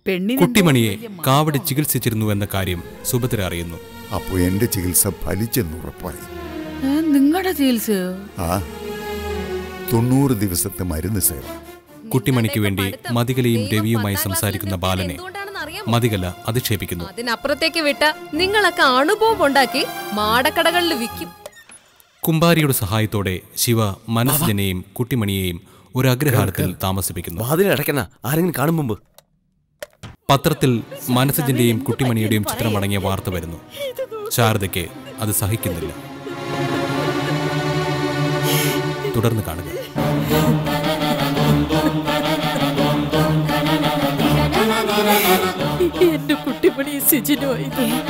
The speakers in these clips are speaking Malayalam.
പെണ്ണിന് കുട്ടിമണിയെ കാവടി ചികിത്സിച്ചിരുന്നു എന്ന കാര്യം സുഭദ്ര അറിയുന്നു അപ്പോൾ എന്റെ ചികിത്സ ഫലിച്ചെന്ന് ഉറപ്പായി നിങ്ങളുടെ ചികിത്സയോ ആ തൊണ്ണൂറ് ദിവസത്തെ മരുന്ന് സേവ കുട്ടിമണിക്ക് വേണ്ടി മതികലയും രവിയുമായി സംസാരിക്കുന്ന ബാലനെ മതികല അധിക്ഷേപിക്കുന്നു അതിനപ്പുറത്തേക്ക് വിട്ട നിങ്ങളൊക്കെ അണുബോംബ് ഉണ്ടാക്കി മാടക്കടകളിൽ വിൽക്കും കുമ്പാരിയുടെ സഹായത്തോടെ ശിവ മനസ്സജനെയും കുട്ടിമണിയെയും ഒരു അഗ്രഹാരത്തിൽ താമസിപ്പിക്കുന്നു വാതിൽ അടയ്ക്കണ ആരെങ്കിലും കാണും മുമ്പ് പത്രത്തിൽ മനസ്സജന്റെയും കുട്ടിമണിയുടെയും ചിത്രമടങ്ങിയ വാർത്ത വരുന്നു ശാരദയ്ക്ക് അത് സഹിക്കുന്നില്ല തുടർന്ന് കാണുക എന്റെ കുട്ടിപ്പണി സിജിനുമായി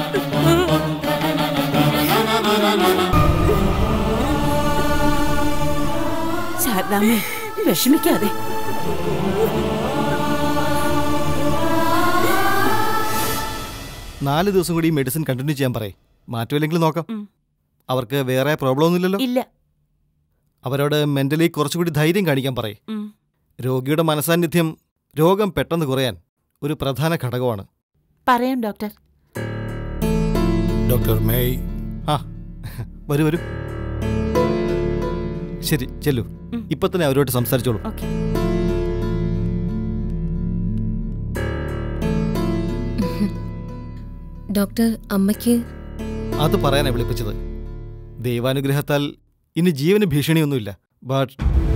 ശാരദാമ്മേ വിഷമിക്കാതെ നാല് ദിവസം കൂടി ഈ മെഡിസിൻ കണ്ടിന്യൂ ചെയ്യാൻ പറയേ മാറ്റമില്ലെങ്കിൽ നോക്കാം അവർക്ക് വേറെ പ്രോബ്ലം ഒന്നുമില്ലല്ലോ ഇല്ല അവരോട് മെന്റലി കുറച്ചുകൂടി ധൈര്യം കാണിക്കാൻ പറയേ ഉം. രോഗിയുടെ മനസാന്നിധ്യം രോഗം പെട്ടെന്ന് കുറയാൻ ഒരു പ്രധാന ഘടകമാണ് പറയാം ഡോക്ടർ ഡോക്ടർ മേയ് ആ വരൂ വരൂ ശരി ചെല്ലു ഉം. ഇപ്പൊ തന്നെ അവരോട് സംസാരിച്ചോളൂ ഓക്കെ ഡോക്ടർ അമ്മയ്ക്ക് അത് പറയാനാ വിളിപ്പിച്ചത് ദൈവാനുഗ്രഹത്താൽ ഇനി ജീവന് ഭീഷണിയൊന്നുമില്ല ബട്ട്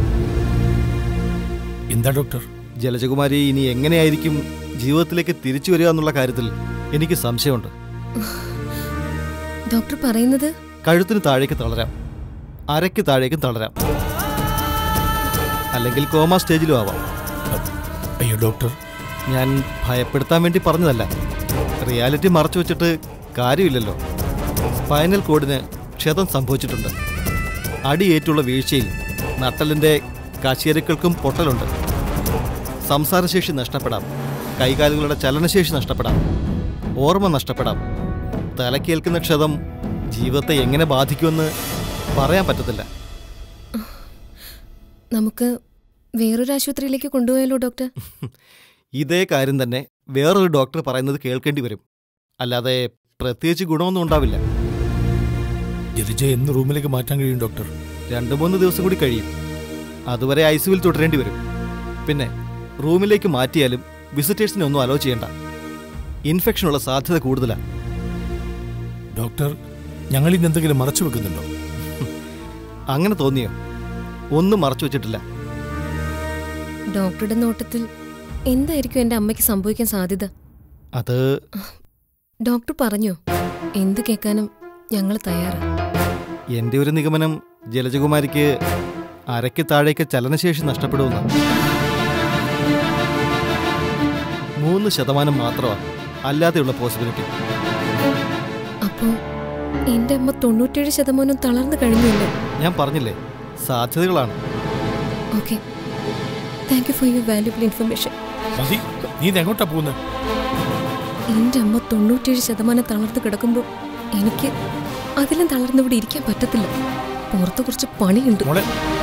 എന്താ ഡോക്ടർ ജലജകുമാരി ഇനി എങ്ങനെയായിരിക്കും ജീവിതത്തിലേക്ക് തിരിച്ചു വരിക എന്നുള്ള കാര്യത്തിൽ എനിക്ക് സംശയമുണ്ട് ഡോക്ടർ പറയുന്നത് കഴുത്തിന് താഴേക്ക് തളരാം അരയ്ക്ക് താഴേക്കും തളരാം അല്ലെങ്കിൽ കോമ സ്റ്റേജിലും ആവാം അയ്യോ ഡോക്ടർ ഞാൻ ഭയപ്പെടുത്താൻ വേണ്ടി പറഞ്ഞതല്ല റിയാലിറ്റി മറച്ചു വെച്ചിട്ട് കാര്യമില്ലല്ലോ സ്പൈനൽ കോഡിന് ക്ഷതം സംഭവിച്ചിട്ടുണ്ട് അടിയേറ്റുള്ള വീഴ്ചയിൽ നട്ടലിൻ്റെ കശേരുക്കൾക്കും പൊട്ടലുണ്ട് സംസാരശേഷി നഷ്ടപ്പെടാം കൈകാലുകളുടെ ചലനശേഷി നഷ്ടപ്പെടാം ഓർമ്മ നഷ്ടപ്പെടാം തലക്കേൽക്കുന്ന ക്ഷതം ജീവിതത്തെ എങ്ങനെ ബാധിക്കുമെന്ന് പറയാൻ പറ്റത്തില്ല നമുക്ക് വേറൊരു ആശുപത്രിയിലേക്ക് കൊണ്ടുപോയാലോ ഡോക്ടർ ഇതേ കാര്യം തന്നെ വേറൊരു ഡോക്ടർ പറയുന്നത് കേൾക്കേണ്ടി വരും അല്ലാതെ പ്രത്യേകിച്ച് ഗുണമൊന്നും ഉണ്ടാവില്ല ജലജ എന്ന് റൂമിലേക്ക് മാറ്റാൻ കഴിയും ഡോക്ടർ രണ്ടു മൂന്ന് ദിവസം കൂടി കഴിയും അതുവരെ ഐ സിയുവിൽ തുടരേണ്ടി വരും പിന്നെ റൂമിലേക്ക് മാറ്റിയാലും വിസിറ്റേഴ്സിനെ ഒന്നും അലോ ചെയ്യണ്ട ഇൻഫെക്ഷനുള്ള സാധ്യത കൂടുതലാണ് ഡോക്ടർ ഞങ്ങൾ ഇന്ന് എന്തെങ്കിലും മറച്ചു വെക്കുന്നുണ്ടോ അങ്ങനെ തോന്നിയോ ഒന്നും മറച്ചു വെച്ചിട്ടില്ല ഡോക്ടറുടെ നോട്ടത്തിൽ എന്തായിരിക്കും എൻ്റെ അമ്മയ്ക്ക് സംഭവിക്കാൻ സാധ്യത അത് ഡോക്ടർ പറഞ്ഞോ എന്ത് കേൾക്കാനും ഞങ്ങൾ തയ്യാറാ എൻ്റെ ഒരു നിഗമനം ജലജകുമാരിക്ക് അരയ്ക്ക് താഴേക്ക് ചലനശേഷി നഷ്ടപ്പെടുമെന്ന് മൂന്ന് ശതമാനം മാത്രമാണ് അല്ലാതെയുള്ള പോസിബിലിറ്റി അപ്പോ എൻ്റെ അമ്മ തൊണ്ണൂറ്റേഴ് ശതമാനം തളർന്നു കഴിഞ്ഞില്ലേ ഞാൻ പറഞ്ഞില്ലേ സാധ്യതകളാണ് okay thank you for your valuable information മതി നീ ഇത് എങ്ങോട്ടാ പോകുന്നത് എൻ്റെ അമ്മ തൊണ്ണൂറ്റേഴ് ശതമാനം തളർന്നു കിടക്കുമ്പോൾ എനിക്ക് അതിലും തളർന്നിവിടെ ഇരിക്കാൻ പറ്റത്തില്ല പുറത്ത് കുറച്ച് പണിയുണ്ട് മോളെ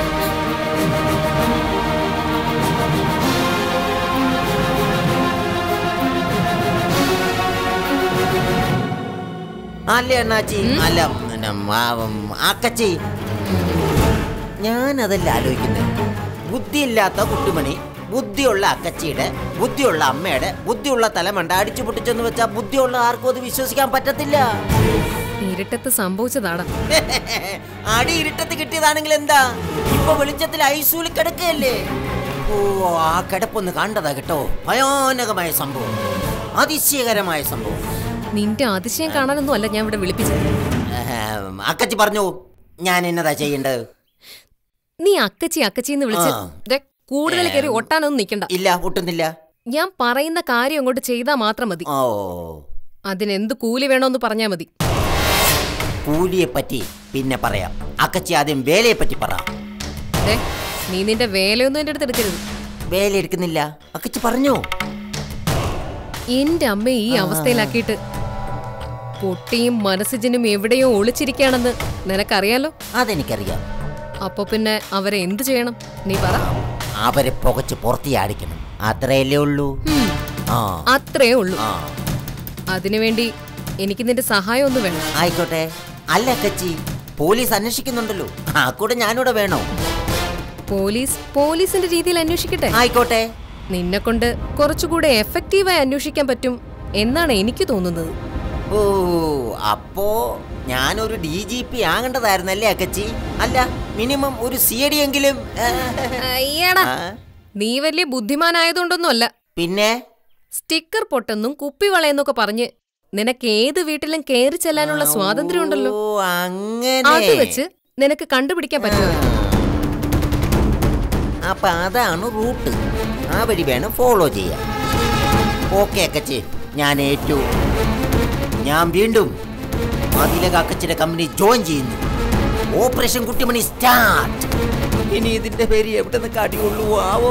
അല്ല അണ്ണാച്ചി അല്ല പിന്നെ, ആ, ഉം, അക്കച്ചി ഞാനതല്ല ആലോചിക്കുന്നത് ബുദ്ധിയില്ലാത്ത കുട്ടുമണി ബുദ്ധിയുള്ള അക്കച്ചിയുടെ ബുദ്ധിയുള്ള അമ്മയുടെ ബുദ്ധിയുള്ള തലമണ്ട അടിച്ചു പൊട്ടിച്ചെന്ന് വെച്ചാൽ ബുദ്ധിയുള്ള ആർക്കും അത് വിശ്വസിക്കാൻ പറ്റത്തില്ല ഇരുട്ടത്ത് സംഭവിച്ചതാടാ അടി ഇരുട്ടത്ത് കിട്ടിയതാണെങ്കിൽ എന്താ ഇപ്പൊ വെളിച്ചത്തിൽ ഐസൂലി കിടക്കുകയല്ലേ ഓ ആ കിടപ്പൊന്ന് കണ്ടതാ കേട്ടോ ഭയാനകമായ സംഭവം അതിശയകരമായ സംഭവം നിന്റെ അതിശയം കാണാനൊന്നും അല്ല ഞാൻ ഇവിടെ വിളിപ്പിച്ചത് ഏഹ്, അക്കച്ചി പറഞ്ഞു ഞാൻ എന്നതാ ചെയ്യേണ്ടത് നീ അക്കച്ചി അക്കച്ചി എന്ന് വിളിച്ച് ആ. ദേ, കൂടുതൽ കയറി ഒട്ടാനൊന്നും നിക്കണ്ട ഇല്ല ഒട്ടുന്നില്ല ഞാൻ പറയുന്ന കാര്യം അങ്ങോട്ട് ചെയ്താൽ മാത്രം മതി ഓ അതിനെന്ത് കൂലി വേണോന്ന് പറഞ്ഞാ മതി കൂലിയെ പറ്റി പിന്നെ പറയാം അക്കച്ചി ആദ്യം വേലയെ പറ്റി പറ ദേ, നീ നിന്റെ വേലയൊന്നും എന്റെ അടുത്ത് എടുക്കരുത് വേല എടുക്കുന്നില്ല അക്കച്ചി പറഞ്ഞോ എന്റെ അമ്മയെ ഈ അവസ്ഥയിലാക്കിയിട്ട് പൊട്ടിയും മനസ്സിജനും എവിടെയോ ഒളിച്ചിരിക്കുകയാണെന്ന് നിനക്കറിയാലോ അതെനിക്കറിയാം അപ്പൊ പിന്നെ അവരെ എന്തു ചെയ്യണം നീ പറ അവരെ പുകച്ച് പുറത്തിയാടിക്കണം അത്രയല്ലേ ഉള്ളൂ ഹും, ആ അത്രേ ഉള്ളൂ ആ അതിനുവേണ്ടി എനിക്ക് നിന്റെ സഹായം ഒന്നും വേണം ആയിക്കോട്ടെ അല്ല കച്ചി പോലീസ് അന്വേഷിക്കുന്നുണ്ടല്ലോ ആ കൂടെ ഞാനിവിടെ വേണോ പോലീസ് പോലീസിന്റെ രീതിയിൽ അന്വേഷിക്കട്ടെ ആയിക്കോട്ടെ നിന്നെ കൊണ്ട് കുറച്ചുകൂടെ എഫക്റ്റീവായി അന്വേഷിക്കാൻ പറ്റും എന്നാണ് എനിക്ക് തോന്നുന്നത് ഓ അപ്പോ ഞാനൊരു ഡി ജി പി ആകേണ്ടതായിരുന്നല്ലേ അക്കച്ചി അല്ല മിനിമം ഒരു സി ഡി എങ്കിലും ഏ, അയ്യടാ ആ, നീ വലിയ ബുദ്ധിമാനായതുകൊണ്ടൊന്നും അല്ല പിന്നെ സ്റ്റിക്കർ പൊട്ടെന്നും കുപ്പി വളയെന്നൊക്കെ പറഞ്ഞ് നിനക്ക് ഏത് വീട്ടിലും കേറി ചെല്ലാനുള്ള സ്വാതന്ത്ര്യം ഉണ്ടല്ലോ ഓ അങ്ങനെ അത് വെച്ച് നിനക്ക് കണ്ടുപിടിക്കാൻ പറ്റുമോ അപ്പൊ അതാണ് റൂട്ട് ആ വഴി വേണം ഫോളോ ചെയ്യാൻ ഓക്കെ അക്കച്ചി ഞാൻ ഏറ്റു ഞാൻ വീണ്ടും അതിലക അക്കച്ചിയുടെ കമ്പനി ജോയിൻ ചെയ്യുന്നു ഓപ്പറേഷൻ കുട്ടിമണി സ്റ്റാർട്ട് ഇനി ഇതിന്റെ പേര് എവിടെ നിന്ന് കാട്ടിക്കൊള്ളൂ ആവോ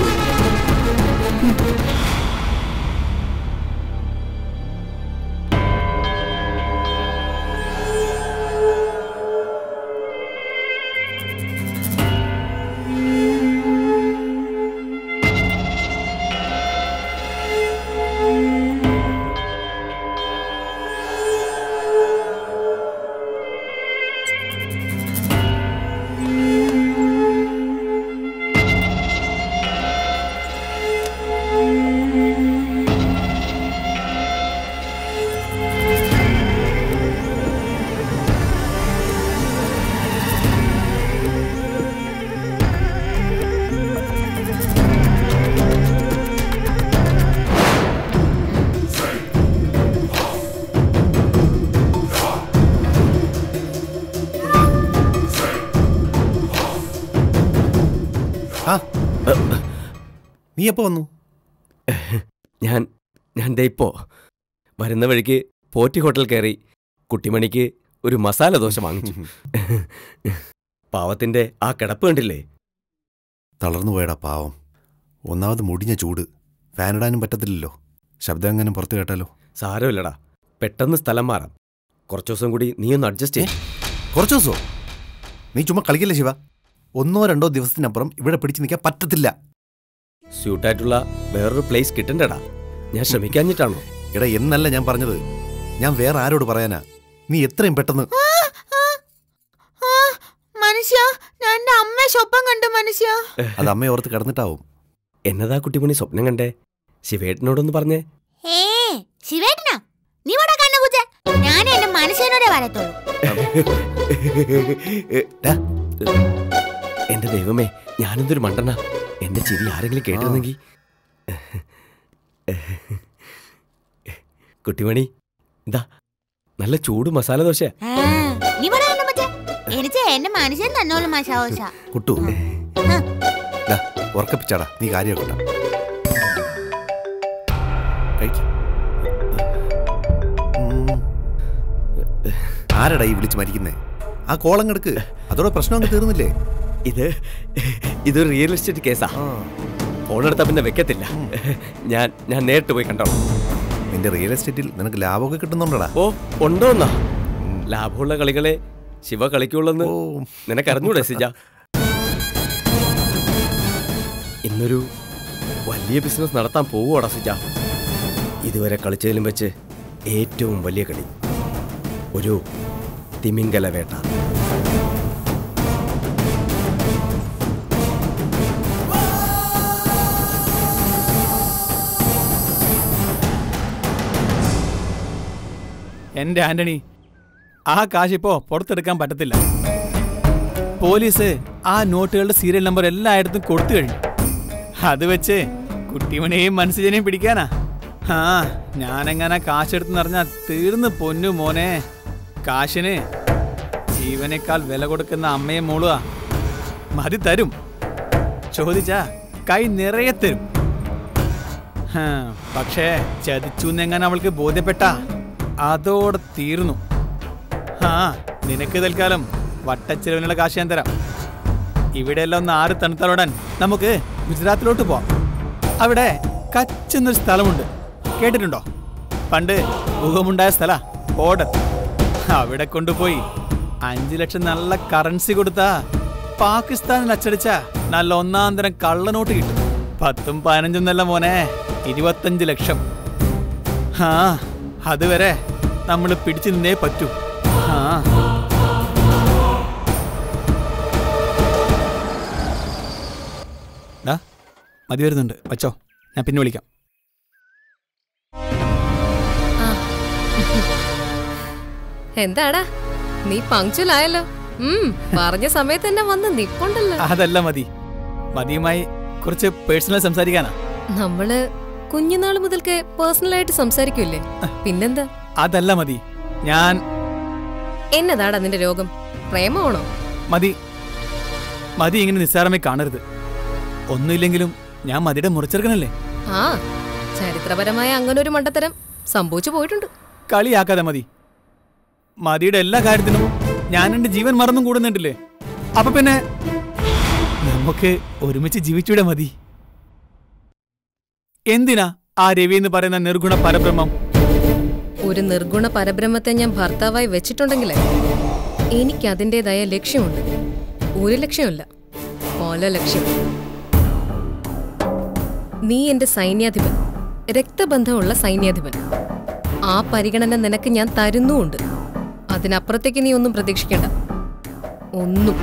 ആ നീ എപ്പോ വന്നു ഞാൻ ഞാൻ ദേ ഇപ്പോ വരുന്ന വഴിക്ക് പോറ്റി ഹോട്ടൽ കയറി കുട്ടിമണിക്ക് ഒരു മസാല ദോശ വാങ്ങിച്ചു പാവത്തിന്റെ ആ കിടപ്പ് കണ്ടില്ലേ തളർന്നു പോയടാ പാവം ഒന്നാമത് മുടിഞ്ഞ ചൂട് ഫാനിടാനും പറ്റത്തില്ലല്ലോ ശബ്ദം എങ്ങനെ പുറത്ത് കേട്ടാലോ സാരമില്ലടാ പെട്ടെന്ന് സ്ഥലം മാറാം കുറച്ചു ദിവസം കൂടി നീ ഒന്ന് അഡ്ജസ്റ്റ് ചെയ്യ് കുറച്ച് ദിവസമോ നീ ചുമ്മാ കളിക്കില്ല ശിവ ഒന്നോ രണ്ടോ ദിവസത്തിനപ്പുറം ഇവിടെ പിടിച്ചു നിൽക്കാൻ പറ്റത്തില്ല സ്യൂട്ടായിട്ടുള്ള വേറൊരു പ്ലേസ് കിട്ടണ്ടടാ ഞാൻ ശ്രമിക്കാഞ്ഞിട്ടാണോ എടാ എന്നല്ല ഞാൻ പറഞ്ഞത് ഞാൻ വേറെ ആരോട് പറയാനാ നീ എത്രയും പെട്ടെന്ന് മനുഷ്യ ഞാൻ എന്റെ അമ്മയെ സ്വപ്നം കണ്ടു മനുഷ്യ അത് അമ്മയെ ഓർത്ത് കിടന്നിട്ടാവും എന്നതാ കുട്ടിമണി സ്വപ്നം കണ്ടേ ശിവേട്ടനോടൊന്ന് പറഞ്ഞേ ഏ ശിവേട്ടനാ നീ ഇവിടെ കണ്ണുപൂച്ച ഞാൻ എന്റെ മനുഷ്യനോടെ വരത്തുള്ളൂ ഡാ, എന്റെ ദൈവമേ ഞാനെന്തൊരു മണ്ടനാ എന്റെ ചിരി ആരെങ്കിലും കേട്ടിരുന്നെങ്കിൽ കുട്ടിമണി ഇതാ നല്ല ചൂട് മസാല ദോശ ആ, നീ ഇവിടെ കണ്ണുപൂച്ച എനിക്ക് എന്റെ മനുഷ്യൻ തന്നോളൂ മശാവശ കുട്ടു ഡാ, ഉറക്കപ്പിച്ചാടാ നീ കാര്യമാക്കട്ട കഴിക്ക്. ഉം. ആരടാ ഈ വിളിച്ച് മരിക്കുന്നേ ആ കോളം കിടക്ക് അതോടെ പ്രശ്നം അങ്ങ് തീർന്നില്ലേ ഇത് ഇതൊരു റിയൽ എസ്റ്റേറ്റ് കേസാ ഫോണെടുത്താ പിന്നെ വെക്കത്തില്ല ഞാൻ ഞാൻ നേരിട്ട് പോയി കണ്ടോളാം നിന്റെ റിയൽ എസ്റ്റേറ്റിൽ നിനക്ക് ലാഭമൊക്കെ കിട്ടുന്നുണ്ടടാ ഓ ഉണ്ടോന്നാ ലാഭമുള്ള കളികളെ ശിവ കളിക്കുള്ളെന്ന് ഓ നിനക്കറിഞ്ഞൂടെ സിജ ഇന്നൊരു വലിയ ബിസിനസ് നടത്താൻ പോവുകയാടാ സിജ ഇതുവരെ കളിച്ചതിലും വെച്ച് ഏറ്റവും വലിയ കളി ഒരു തിമിംഗല വേട്ട എന്റെ ആന്റണി ആ കാശിപ്പോ പുറത്തെടുക്കാൻ പറ്റത്തില്ല പോലീസ് ആ നോട്ടുകളുടെ സീരിയൽ നമ്പർ എല്ലായിടത്തും കൊടുത്തു കഴിഞ്ഞു അത് വെച്ച് കുട്ടിമണിയെയും മനസ്സിജനെയും പിടിക്കാനാ ആ ഞാനെങ്ങനെ കാശെടുത്തെന്ന് പറഞ്ഞാൽ തീർന്ന് പൊന്നു മോനെ കാശിന് ജീവനേക്കാൾ വില കൊടുക്കുന്ന അമ്മയും മോളുവാ മതി തരും ചോദിച്ചാ കൈ നിറയെ തരും ഹാ, പക്ഷേ ചതിച്ചു എങ്ങനെ അവൾക്ക് ബോധ്യപ്പെട്ട അതോടെ തീർന്നു ആ നിനക്ക് തൽക്കാലം വട്ടച്ചിലവിനുള്ള കാശ് ഞാൻ തരാം ഇവിടെയെല്ലാം ഒന്ന് ആറ് തണുത്താലോടാൻ നമുക്ക് ഗുജറാത്തിലോട്ട് പോവാം അവിടെ കച്ച് എന്നൊരു സ്ഥലമുണ്ട് കേട്ടിട്ടുണ്ടോ പണ്ട് ഭൂകമ്പുണ്ടായ സ്ഥല ഓർഡർ അവിടെ കൊണ്ടുപോയി അഞ്ചു ലക്ഷം നല്ല കറൻസി കൊടുത്താ പാകിസ്ഥാനിൽ അച്ചടിച്ച നല്ല ഒന്നാം തരം കള്ളനോട്ട് കിട്ടും പത്തും പതിനഞ്ചും നല്ല മോനെ ഇരുപത്തഞ്ച് ലക്ഷം ആ അതുവരെ നമ്മൾ പിടിച്ചു നിന്നേ പറ്റൂ ആ ഡാ മതി വരുന്നുണ്ട് വച്ചോ ഞാൻ പിന്നെ വിളിക്കാം എന്താടാ നീ പങ്ക്ച്വലായല്ലോ ഉം പറഞ്ഞ സമയത്ത് തന്നെ വന്ന് നിപ്പുണ്ടല്ലോ അതല്ല മതി മതിയുമായി കുറച്ച് പേഴ്സണൽ സംസാരിക്കാനാ നമ്മള് കുഞ്ഞുനാൾ മുതൽക്കേ പേഴ്സണലായിട്ട് സംസാരിക്കൂലേ പിന്നെന്താ അതല്ല മതി ഞാൻ എന്നതാടാ നിന്റെ രോഗം പ്രേമമാണോ മതി മതി ഇങ്ങനെ നിസ്സാരമായി കാണരുത് ഒന്നുമില്ലെങ്കിലും ഞാൻ മതിയുടെ മുറിച്ചെറുക്കനല്ലേ ആ ചരിത്രപരമായ അങ്ങനെ ഒരു മണ്ടത്തരം സംഭവിച്ചു പോയിട്ടുണ്ട് കളിയാക്കാതെ മതി മതിയുടെ എല്ലാ കാര്യത്തിനും ഞാൻ എന്റെ ജീവൻ മറന്നും കൂടുന്നുണ്ടല്ലേ അപ്പൊ പിന്നെ നമുക്ക് ഒരുമിച്ച് ജീവിച്ചൂടെ മതി എന്തിനാ ആ രവി എന്ന് പറയുന്ന നിർഗുണ പരബ്രഹ്മം ഒരു നിർഗുണ പരബ്രഹ്മത്തെ ഞാൻ ഭർത്താവായി വെച്ചിട്ടുണ്ടെങ്കിലേ എനിക്ക് അതിൻ്റെതായ ലക്ഷ്യമുണ്ട് ഒരു ലക്ഷ്യമല്ല പല ലക്ഷ്യം നീ എന്റെ സൈന്യാധിപൻ രക്തബന്ധമുള്ള സൈന്യാധിപൻ ആ പരിഗണന നിനക്ക് ഞാൻ തരുന്നുമുണ്ട് അതിനപ്പുറത്തേക്ക് നീ ഒന്നും പ്രതീക്ഷിക്കണ്ട ഒന്നും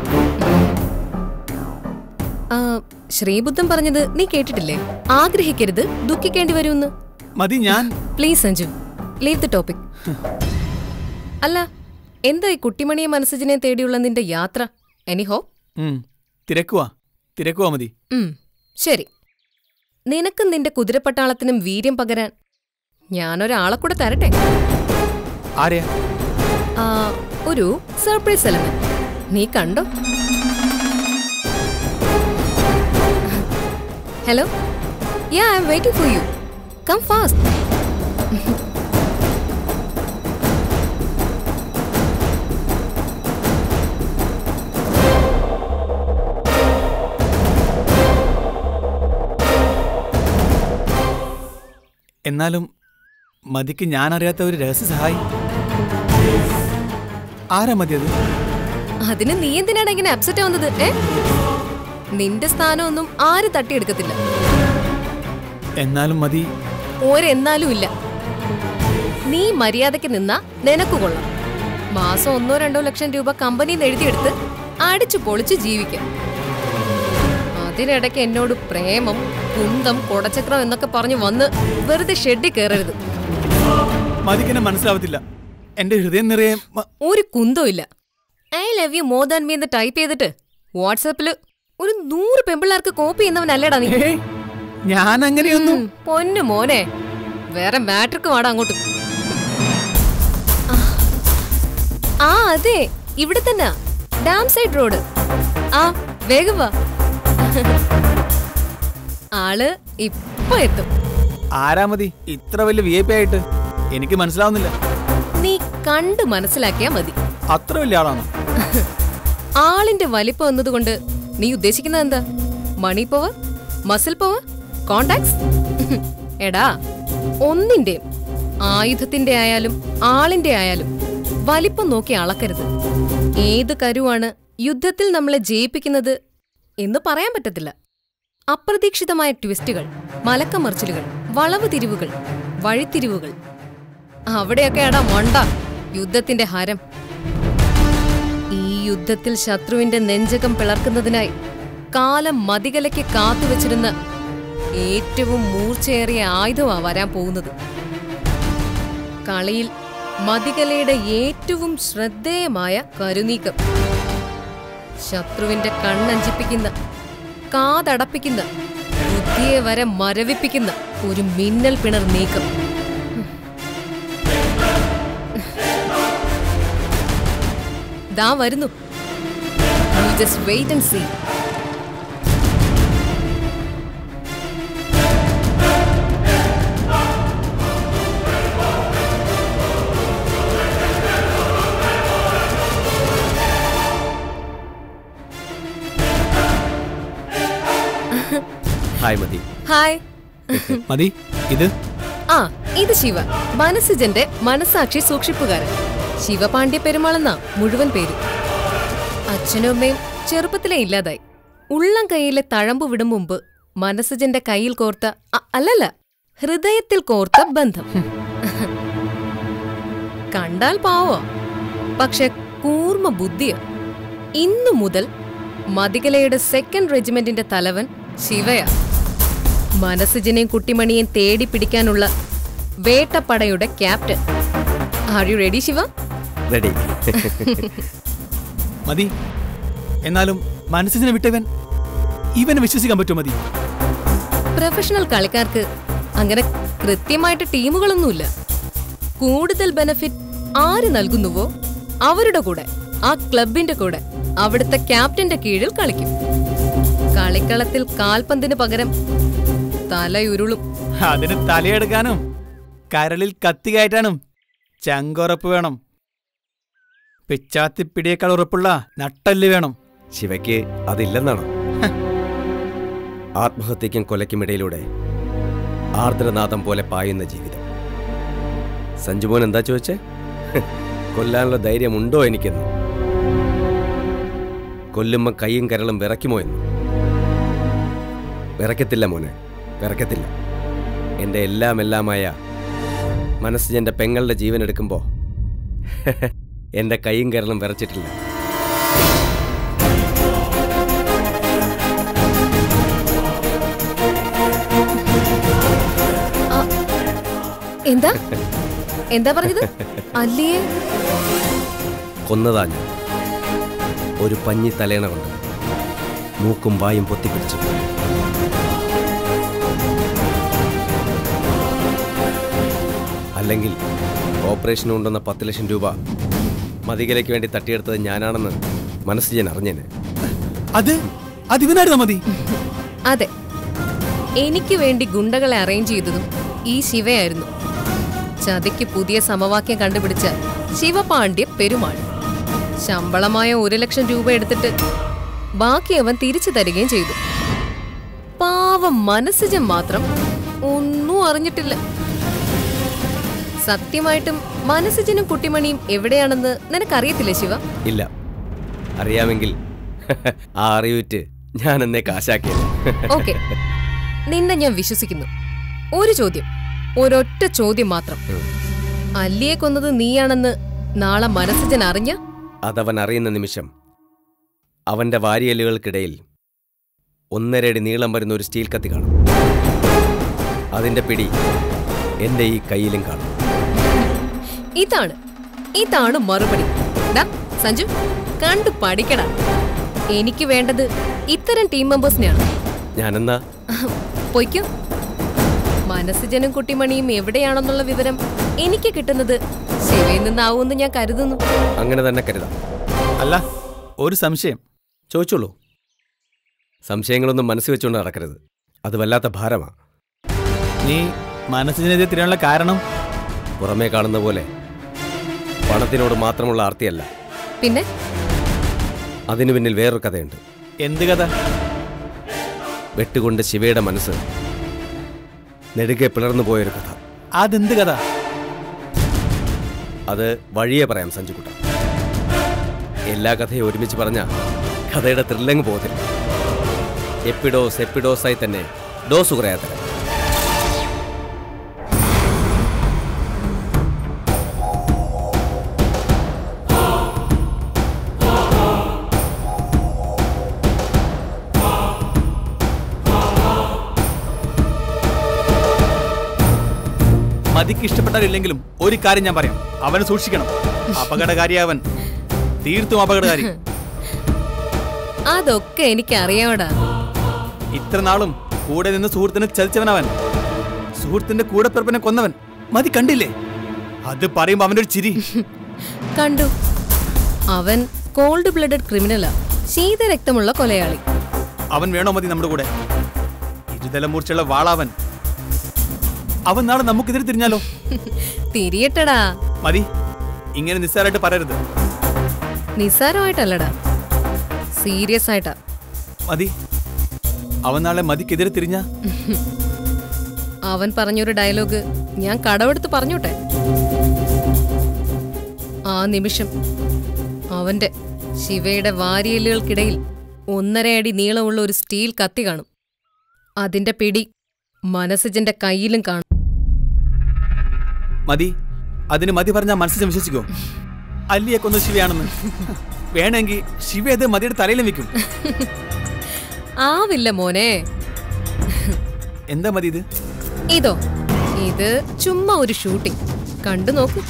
ആ, ശ്രീബുദ്ധൻ പറഞ്ഞത് നീ കേട്ടിട്ടില്ലേ ആഗ്രഹിക്കരുത് ദുഃഖിക്കേണ്ടി വരുമെന്ന് മതി ഞാൻ please Sanju leave the topic അല്ല എന്താ ഈ കുട്ടിമണിയെ മനസ്സജിനെ തേടിയുള്ള നിന്റെ യാത്ര എനിഹോ ഉം, തിരക്കുവാ തിരക്കുവാ മതി ഉം ശരി നിനക്കും നിന്റെ കുതിരപ്പട്ടാളത്തിനും വീര്യം പകരാൻ ഞാനൊരാളെ കൂടെ തരട്ടെ ആരെയാ ആ, ഒരു സർപ്രൈസ് എലമെന്റ് നീ കണ്ടോ hello ya I'm waiting for you come fast എന്നാലും മതിക്ക് ഞാൻ അറിയാത്ത ഒരു രഹസ്യ സഹായി ആരാ മതി അത് അതിന് നീ എന്തിനാണ് ഇങ്ങനെ അപ്സെറ്റ് ആവുന്നത് ഏ നിന്റെ സ്ഥാനമൊന്നും ആരും തട്ടിയെടുക്കത്തില്ല എന്നാലും മതി ഒരെന്നാലും ഇല്ല നീ മര്യാദയ്ക്ക് നിന്നാ നിനക്ക് കൊള്ളാം മാസം ഒന്നോ രണ്ടോ ലക്ഷം രൂപ കമ്പനിയിൽ നിന്ന് എഴുതിയെടുത്ത് അടിച്ചു പൊളിച്ച് ജീവിക്കാം അതിനിടയ്ക്ക് എന്നോട് പ്രേമം കുന്തം കൊടച്ചക്രം എന്നൊക്കെ പറഞ്ഞു വന്ന് വെറുതെ ഷെഡിൽ കയറരുത് മതിക്കെന്നെ മനസ്സിലാവത്തില്ല എന്റെ ഹൃദയം നിറയെ മ- ഒരു കുന്തവും ഇല്ല I love you more than me എന്ന് ടൈപ്പ് ചെയ്തിട്ട് വാട്സാപ്പില് ഒരു നൂറ് പെമ്പിള്ളാർക്ക് കോപ്പി ചെയ്യുന്നവനല്ലേടാ നീ ഞാൻ അങ്ങനെയൊന്നും ഉം, പൊന്നു മോനെ വേറെ മാട്രിക്ക് വാടാ അങ്ങോട്ട് ആ, ആ അതെ ഇവിടെ തന്നെ ഡാം സൈഡ് റോഡ് ആ വേഗം വാ ആള് ഇപ്പൊ എത്തും ആരാ മതി ഇത്ര വലിയ വി ഐ പി ആയിട്ട് എനിക്ക് മനസ്സിലാവുന്നില്ല നീ കണ്ട് മനസ്സിലാക്കിയാ മതി അത്ര വലിയ ആളാണോ ആളിന്റെ വലിപ്പം എന്നതുകൊണ്ട് നീ ഉദ്ദേശിക്കുന്നത് എന്താ money power muscle power contacts എടാ ഒന്നിന്റെയും ആയുധത്തിന്റെ ആയാലും ആളിന്റെ ആയാലും വലിപ്പം നോക്കി അളക്കരുത് ഏത് കരുവാണ് യുദ്ധത്തിൽ നമ്മളെ ജയിപ്പിക്കുന്നത് എന്ന് പറയാൻ പറ്റത്തില്ല അപ്രതീക്ഷിതമായ ട്വിസ്റ്റുകൾ മലക്കമറിച്ചിലുകൾ വളവ് തിരിവുകൾ വഴിത്തിരിവുകൾ അവിടെയൊക്കെയാടാ മൊണ്ട യുദ്ധത്തിന്റെ ഹരം ഈ യുദ്ധത്തിൽ ശത്രുവിന്റെ നെഞ്ചകം പിളർക്കുന്നതിനായി കാലം മതികലയ്ക്ക് കാത്തുവച്ചിരുന്ന ഏറ്റവും മൂർച്ചയേറിയ ആയുധമാ വരാൻ പോകുന്നത് കളിയിൽ മതികലയുടെ ഏറ്റവും ശ്രദ്ധേയമായ കരുനീക്കം ശത്രുവിന്റെ കണ്ണഞ്ചിപ്പിക്കുന്ന കാതടപ്പിക്കുന്ന ബുദ്ധിയെ വരെ മരവിപ്പിക്കുന്ന ഒരു മിന്നൽ പിണർ നീക്കം ദാ വരുന്നു just wait and see hi Mathi hi Mathi ഇത് ആ ഇത് ശിവ മനസ്സിജന്റെ മനസാക്ഷി സൂക്ഷിപ്പുകാരൻ ശിവപാണ്ഡ്യ പെരുമാളെന്നാ മുഴുവൻ പേര് അച്ഛനും അമ്മയും ചെറുപ്പത്തിലേ ഇല്ലാതായി ഉള്ളം കൈയിലെ തഴമ്പ് വിടും മുമ്പ് മനസ്സജന്റെ കയ്യിൽ കോർത്ത അ- അല്ലല്ല ഹൃദയത്തിൽ കോർത്ത ബന്ധം കണ്ടാൽ പാവോ പക്ഷെ കൂർമ്മ ബുദ്ധിയ ഇന്നു മുതൽ മതികലയുടെ സെക്കൻഡ് റെജിമെന്റിന്റെ തലവൻ ശിവയ മനസ്സജനെയും കുട്ടിമണിയെയും തേടി പിടിക്കാനുള്ള വേട്ടപ്പടയുടെ captain are you ready Shiva ready Mathi എന്നാലും മനസ്സിനെ വിട്ടവൻ ഇവനെ വിശ്വസിക്കാൻ പറ്റുമോ മതി പ്രൊഫഷണൽ കളിക്കാർക്ക് അങ്ങനെ കൃത്യമായിട്ട് ടീമുകളൊന്നുമില്ല കൂടുതൽ ബെനഫിറ്റ് ആര് നൽകുന്നുവോ അവരുടെ കൂടെ ആ ക്ലബിന്റെ കൂടെ അവിടുത്തെ ക്യാപ്റ്റന്റെ കീഴിൽ കളിക്കും കളിക്കളത്തിൽ കാൽപന്തിന് പകരം തലയുരുളും അതിന് തലയെടുക്കാനും കരളിൽ കത്തി കയറ്റാനും ചങ്കുറപ്പ് വേണം പിച്ചാത്തിപ്പിടിയേക്കാൾ ഉറപ്പുള്ള നട്ടല് വേണം ശിവയ്ക്ക് അതില്ലെന്നാണോ ആത്മഹത്യയ്ക്കും കൊലയ്ക്കുമിടയിലൂടെ ആർദ്രനാഥം പോലെ പായുന്ന ജീവിതം സഞ്ജുമോൻ എന്താ ചോദിച്ചേ കൊല്ലാനുള്ള ധൈര്യമുണ്ടോ എനിക്കെന്ന് കൊല്ലുമ്പം കൈയും കരളും വിറയ്ക്കുമോ എന്ന് വിറയ്ക്കത്തില്ല മോനെ വിറയ്ക്കത്തില്ല എൻ്റെ എല്ലാം എല്ലാമായ മനസ്സ് എൻ്റെ പെങ്ങളുടെ ജീവൻ എടുക്കുമ്പോൾ എൻ്റെ കൈയും കരളും വിറച്ചിട്ടില്ല എന്താ എന്താ പറഞ്ഞത് അല്ലേ കൊന്നതാ ഞാൻ ഒരു പഞ്ഞി തലേണ കൊണ്ട് മൂക്കും വായും പൊത്തിപ്പിടിച്ചു അല്ലെങ്കിൽ ഓപ്പറേഷന് കൊണ്ടുവന്ന പത്ത് ലക്ഷം രൂപ മതികലയ്ക്ക് വേണ്ടി തട്ടിയെടുത്തത് ഞാനാണെന്ന് മനസ്സ് ഞാൻ അറിഞ്ഞേനെ അത് അതിവനായിരുന്നാ മതി അതെ എനിക്ക് വേണ്ടി ഗുണ്ടകളെ അറേഞ്ച് ചെയ്തതും ഈ ശിവയായിരുന്നു ചതിക്ക് പുതിയ സമവാക്യം കണ്ടുപിടിച്ച ശിവപാണ്ഡ്യ പെരുമാൾ ശമ്പളമായ ഒരു ലക്ഷം രൂപ എടുത്തിട്ട് ബാക്കി അവൻ തിരിച്ചു തരികയും ചെയ്തു പാവം മനസ്സജൻ മാത്രം ഒന്നും അറിഞ്ഞിട്ടില്ല സത്യമായിട്ടും മനസ്സജനും കുട്ടിമണിയും എവിടെയാണെന്ന് നിനക്കറിയത്തില്ലേ ശിവ ഇല്ല അറിയാമെങ്കിൽ ആ അറിവിറ്റ് ഞാൻ എന്നെ കാശാക്കിയത് ഓക്കെ നിന്നെ ഞാൻ വിശ്വസിക്കുന്നു ഒരു ചോദ്യം ഒരൊറ്റ ചോദ്യം മാത്രം അല്ലിയെ കൊന്നത് നീയാണെന്ന് നാളെ മനസ്സജൻ അറിഞ്ഞ അതവൻ അറിയുന്ന നിമിഷം അവന്റെ വാരിയലുകൾക്കിടയിൽ ഒന്നരയടി നീളം വരുന്ന ഒരു സ്റ്റീൽ കത്തി കാണും അതിന്റെ പിടി എന്റെ ഈ കയ്യിലും കാണും ഇതാണ് ഇതാണ് മറുപടി ദാ സഞ്ജു കണ്ടു പഠിക്കടാ എനിക്ക് വേണ്ടത് ഇത്തരം ടീം മെമ്പേഴ്സിനെയാണ് ഞാനെന്നാ പൊയ്ക്കോ മനസ്സുജനും കുട്ടിമണിയും എവിടെയാണെന്നുള്ള വിവരം എനിക്ക് കിട്ടുന്നത് ശിവയിൽ നിന്നാവുമെന്ന് ഞാൻ കരുതുന്നു അങ്ങനെ തന്നെ കരുതാം അല്ല ഒരു സംശയം ചോദിച്ചോളൂ സംശയങ്ങളൊന്നും മനസ്സിൽ വെച്ചുകൊണ്ട് നടക്കരുത് അത് വല്ലാത്ത ഭാരമാ നീ മനസ്സിനെതിരെ തിരിയാനുള്ള കാരണം പുറമേ കാണുന്ന പോലെ പണത്തിനോട് മാത്രമുള്ള ആർത്തിയല്ല പിന്നെ അതിനു പിന്നിൽ വേറൊരു കഥയുണ്ട് എന്ത് കഥ വെട്ടുകൊണ്ട് ശിവയുടെ മനസ്സ് നെടുകെ പിളർന്നു പോയൊരു കഥ അതെന്ത് കഥ അത് വഴിയെ പറയാം സഞ്ജുക്കുട്ട എല്ലാ കഥയും ഒരുമിച്ച് പറഞ്ഞ കഥയുടെ ത്രില്ലങ്ങ് പോകത്തില്ല എപ്പിഡോസ് എപ്പിഡോസായി തന്നെ ഡോസ് കുറയാത്തരം മതിക്ക് ഇഷ്ടപ്പെട്ടാലില്ലെങ്കിലും ഒരു കാര്യം ഞാൻ പറയാം അവനെ സൂക്ഷിക്കണം അപകടകാരി അവൻ തീർത്തും അപകടകാരി അതൊക്കെ എനിക്ക് അറിയാവടാ ഇത്ര നാളും കൂടെ നിന്ന് സുഹൃത്തിനെ ചതിച്ചവനവൻ സുഹൃത്തിന്റെ കൂടെ പിറപ്പിനെ കൊന്നവൻ മതി കണ്ടില്ലേ അത് പറയുമ്പോ അവന്റെ ഒരു ചിരി കണ്ടു അവൻ കോൾഡ് ബ്ലഡഡ് ക്രിമിനലാ ശീതരക്തമുള്ള കൊലയാളി അവൻ വേണോ മതി നമ്മുടെ കൂടെ ഇരുതലം മൂർച്ചയുള്ള വാളാവൻ അവൻ നാളെ നമുക്കെതിരെ തിരിഞ്ഞാലോ തിരിയട്ടടാ മതി ഇങ്ങനെ നിസ്സാരമായിട്ട് പറയരുത് നിസ്സാരമായിട്ടല്ലടാ സീരിയസ് ആയിട്ടാ മതി അവൻ നാളെ മതിക്കെതിരെ തിരിഞ്ഞ അവൻ പറഞ്ഞൊരു ഡയലോഗ് ഞാൻ കടമെടുത്ത് പറഞ്ഞോട്ടെ ആ നിമിഷം അവന്റെ ശിവയുടെ വാരിയലുകൾക്കിടയിൽ ഒന്നര അടി നീളമുള്ള ഒരു സ്റ്റീൽ കത്തി കാണും അതിന്റെ പിടി മനസ്സിജന്റെ കയ്യിലും കാണും മതി അതിന് മതി പറഞ്ഞാൽ മനസ്സിൽ വിശ്വസിക്കോ അല്ലിയെ കൊന്ന ശിവയാണെന്ന് വേണമെങ്കിൽ ശിവ അത് മതിയുടെ തലയിലും വെക്കും ആവില്ല മോനെ എന്താ മതി ഇത് ഇതോ ഇത് ചുമ്മാ ഒരു ഷൂട്ടിംഗ് കണ്ടു നോക്കൂ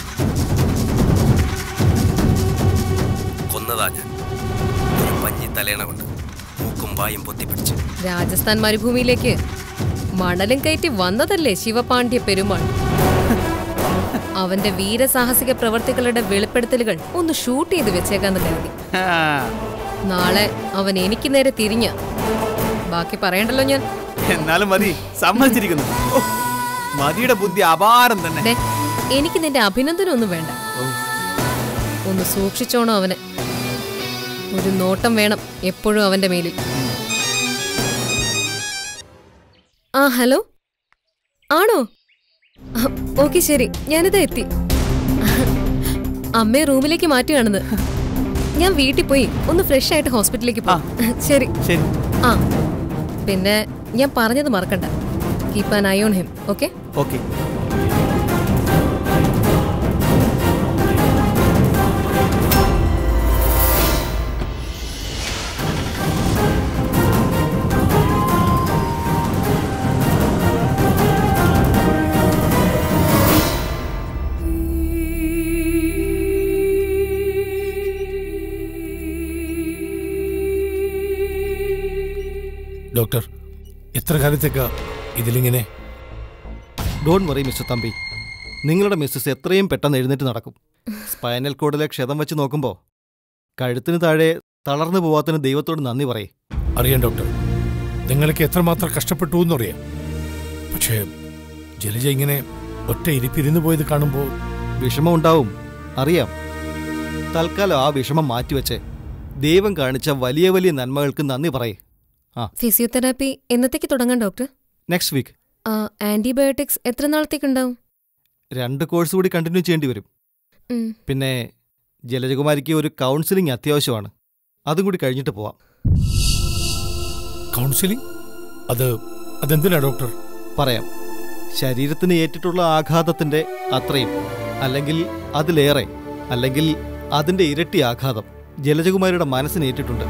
കൊന്നതാ ഞാൻ ഒരു പഞ്ഞി തലേണ കൊണ്ട് മൂക്കും വായും പൊത്തിപ്പിടിച്ച് രാജസ്ഥാൻ മരുഭൂമിയിലേക്ക് മണലും കയറ്റി വന്നതല്ലേ ശിവപാണ്ഡ്യ പെരുമാൾ അവന്റെ വീരസാഹസിക പ്രവർത്തികളുടെ വെളിപ്പെടുത്തലുകൾ ഒന്ന് ഷൂട്ട് ചെയ്ത് വെച്ചേക്കാന്ന് കരുതി നാളെ അവൻ എനിക്ക് നേരെ തിരിഞ്ഞ ബാക്കി പറയണ്ടല്ലോ ഞാൻ എന്നാലും മതി സമ്മതിച്ചിരിക്കുന്നു ഓ, മതിയുടെ ബുദ്ധി അപാരം തന്നെ ദേ, എനിക്ക് നിന്റെ അഭിനന്ദനം ഒന്നും വേണ്ട ഒന്ന് സൂക്ഷിച്ചോണോ അവനെ ഒരു നോട്ടം വേണം എപ്പോഴും അവന്റെ മേലിൽ ആ ഹലോ ആണോ ഓക്കെ ശരി ഞാനിതാ എത്തി അമ്മയെ റൂമിലേക്ക് മാറ്റുകയാണെന്ന് ഞാൻ വീട്ടിൽ പോയി ഒന്ന് ഫ്രഷ് ആയിട്ട് ഹോസ്പിറ്റലിലേക്ക് പോ ശരി ശരി ആ പിന്നെ ഞാൻ പറഞ്ഞത് മറക്കണ്ട keep an eye on him okay okay doctor എത്ര കാലത്തേക്കാ ഇതിലിങ്ങനെ ഡോൺ വറി മിസ്റ്റർ തമ്പി നിങ്ങളുടെ മിസ്സസ് എത്രയും പെട്ടെന്ന് എഴുന്നേറ്റ് നടക്കും സ്പൈനൽ കോഡിലെ ക്ഷതം വെച്ച് നോക്കുമ്പോൾ കഴുത്തിന് താഴെ തളർന്നു പോവാത്തതിന് ദൈവത്തോട് നന്ദി പറയേ അറിയാം ഡോക്ടർ നിങ്ങൾക്ക് എത്രമാത്രം കഷ്ടപ്പെട്ടു എന്നറിയാം പക്ഷേ ജലജ ഇങ്ങനെ ഒറ്റ ഇരിപ്പിരുന്നു പോയത് കാണുമ്പോൾ വിഷമം ഉണ്ടാവും അറിയാം തൽക്കാലം ആ വിഷമം മാറ്റിവെച്ച് ദൈവം കാണിച്ച വലിയ വലിയ നന്മകൾക്ക് നന്ദി പറയേ ആ ഫിസിയോതെറാപ്പി എന്നത്തേക്ക് തുടങ്ങാം ഡോക്ടർ നെക്സ്റ്റ് വീക്ക് ആ, ആന്റിബയോട്ടിക്സ് എത്ര നാളത്തേക്കുണ്ടാവും രണ്ട് കോഴ്സ് കൂടി കണ്ടിന്യൂ ചെയ്യേണ്ടി വരും ഉം. പിന്നെ ജലജകുമാരിക്ക് ഒരു കൗൺസിലിംഗ് അത്യാവശ്യമാണ് അതും കൂടി കഴിഞ്ഞിട്ട് പോവാം കൗൺസിലിംഗ് അത് അതെന്തിനാ ഡോക്ടർ പറയാം ശരീരത്തിന് ഏറ്റിട്ടുള്ള ആഘാതത്തിന്റെ അത്രയും അല്ലെങ്കിൽ അതിലേറെ അല്ലെങ്കിൽ അതിന്റെ ഇരട്ടി ആഘാതം ജലജകുമാരിയുടെ മനസ്സിന് ഏറ്റിട്ടുണ്ട്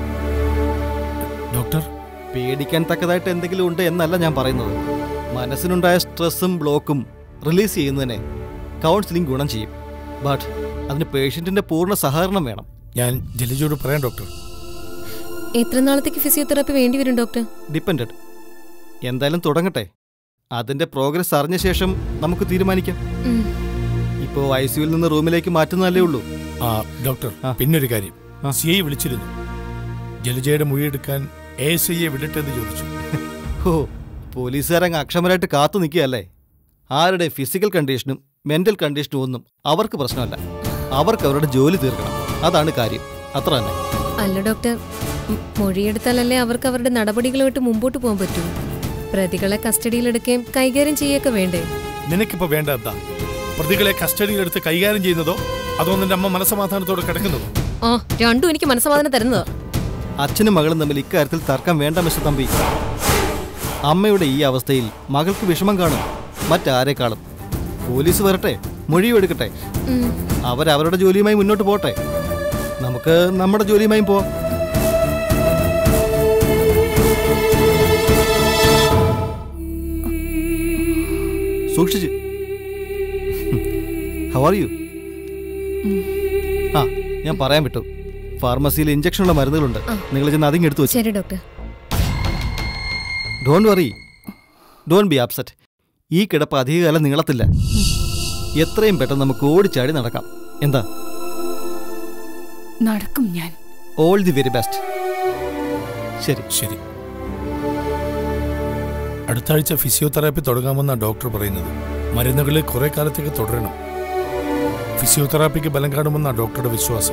ഡോക്ടർ പേടിക്കാൻ തക്കതായിട്ട് എന്തെങ്കിലും ഉണ്ട് എന്നല്ല ഞാൻ പറയുന്നത് മനസ്സിനുണ്ടായ സ്ട്രെസ്സും ബ്ലോക്കും റിലീസ് ചെയ്യുന്നതിനെ കൗൺസിലിംഗ് ഗുണം ചെയ്യും ബട്ട് അതിന് പേഷ്യന്റിന്റെ പൂർണ്ണ സഹകരണം വേണം ഞാൻ ജലജയോട് പറയാം ഡോക്ടർ എത്ര നാളത്തേക്ക് ഫിസിയോതെറാപ്പി വേണ്ടി വരും ഡോക്ടർ ഡിപ്പെൻഡഡ് എന്തായാലും തുടങ്ങട്ടെ അതിന്റെ പ്രോഗ്രസ് അറിഞ്ഞ ശേഷം നമുക്ക് തീരുമാനിക്കാം ഉം. ഇപ്പോൾ ഐ സിയുവിൽ നിന്ന് റൂമിലേക്ക് മാറ്റുന്നതല്ലേ ഉള്ളൂ ആ ഡോക്ടർ പിന്നൊരു കാര്യം സി ഐ വിളിച്ചിരുന്നു ജലജയുടെ മൊഴിയെടുക്കാൻ എ എസ് ഐയെ വിടട്ടെന്ന് ചോദിച്ചു ഹോ പോലീസുകാരങ്ങ് അക്ഷമരായിട്ട് കാത്തു നിൽക്കുകയല്ലേ ആരുടെ ഫിസിക്കൽ കണ്ടീഷനും മെന്റൽ കണ്ടീഷനും ഒന്നും അവർക്ക് പ്രശ്നമല്ല അവർക്ക് അവരുടെ ജോലി തീർക്കണം അതാണ് കാര്യം അത്ര തന്നെ അല്ല ഡോക്ടർ മ്, മൊഴിയെടുത്താലല്ലേ അവർക്ക് അവരുടെ നടപടികളുമായിട്ട് മുമ്പോട്ട് പോകാൻ പറ്റൂ പ്രതികളെ കസ്റ്റഡിയിലെടുക്കുകയും കൈകാര്യം ചെയ്യുകയൊക്കെ വേണ്ടേ നിനക്കിപ്പോ വേണ്ട എന്താ പ്രതികളെ കസ്റ്റഡിയിലെടുത്ത് കൈകാര്യം ചെയ്യുന്നതോ അതോ നിന്റെ അമ്മ മനസമാധാനത്തോടെ കിടക്കുന്നതോ ആ രണ്ടും എനിക്ക് മനസ്സമാധാനം തരുന്നതാ അച്ഛനും മകളും തമ്മിൽ ഇക്കാര്യത്തിൽ തർക്കം വേണ്ട മിസ്റ്റർ തമ്പി അമ്മയുടെ ഈ അവസ്ഥയിൽ മകൾക്ക് വിഷമം കാണും മറ്റാരെക്കാളും പോലീസ് വരട്ടെ മൊഴിയും എടുക്കട്ടെ ഉം. അവരവരുടെ ജോലിയുമായി മുന്നോട്ട് പോട്ടെ നമുക്ക് നമ്മുടെ ജോലിയുമായും പോവാം സൂക്ഷിച്ച് ഹൗ ആർ യു ആ ഞാൻ പറയാൻ വിട്ടു ഫാർമസിയിൽ ഇഞ്ചക്ഷനുള്ള മരുന്നുകളുണ്ട് നിങ്ങൾ ചെന്ന് അതിങ്ങ് എടുത്തു വെച്ചു ശരി doctor don't worry don't be upset ഈ കിടപ്പ് അധികകാലം നീളത്തില്ല എത്രയും പെട്ടെന്ന് നമുക്ക് ഓടിച്ചാടി നടക്കാം എന്താ നടക്കും ഞാൻ ഓൾ ദി വെരി ബെസ്റ്റ് ശരി ശരി അടുത്ത ആഴ്ച ഫിസിയോതെറാപ്പി തുടങ്ങാമെന്നാ ഡോക്ടർ പറയുന്നത് മരുന്നുകൾ കുറെ കാലത്തേക്ക് തുടരണം ഫിസിയോതെറാപ്പിക്ക് ബലം കാണുമെന്നാ ഡോക്ടറുടെ വിശ്വാസം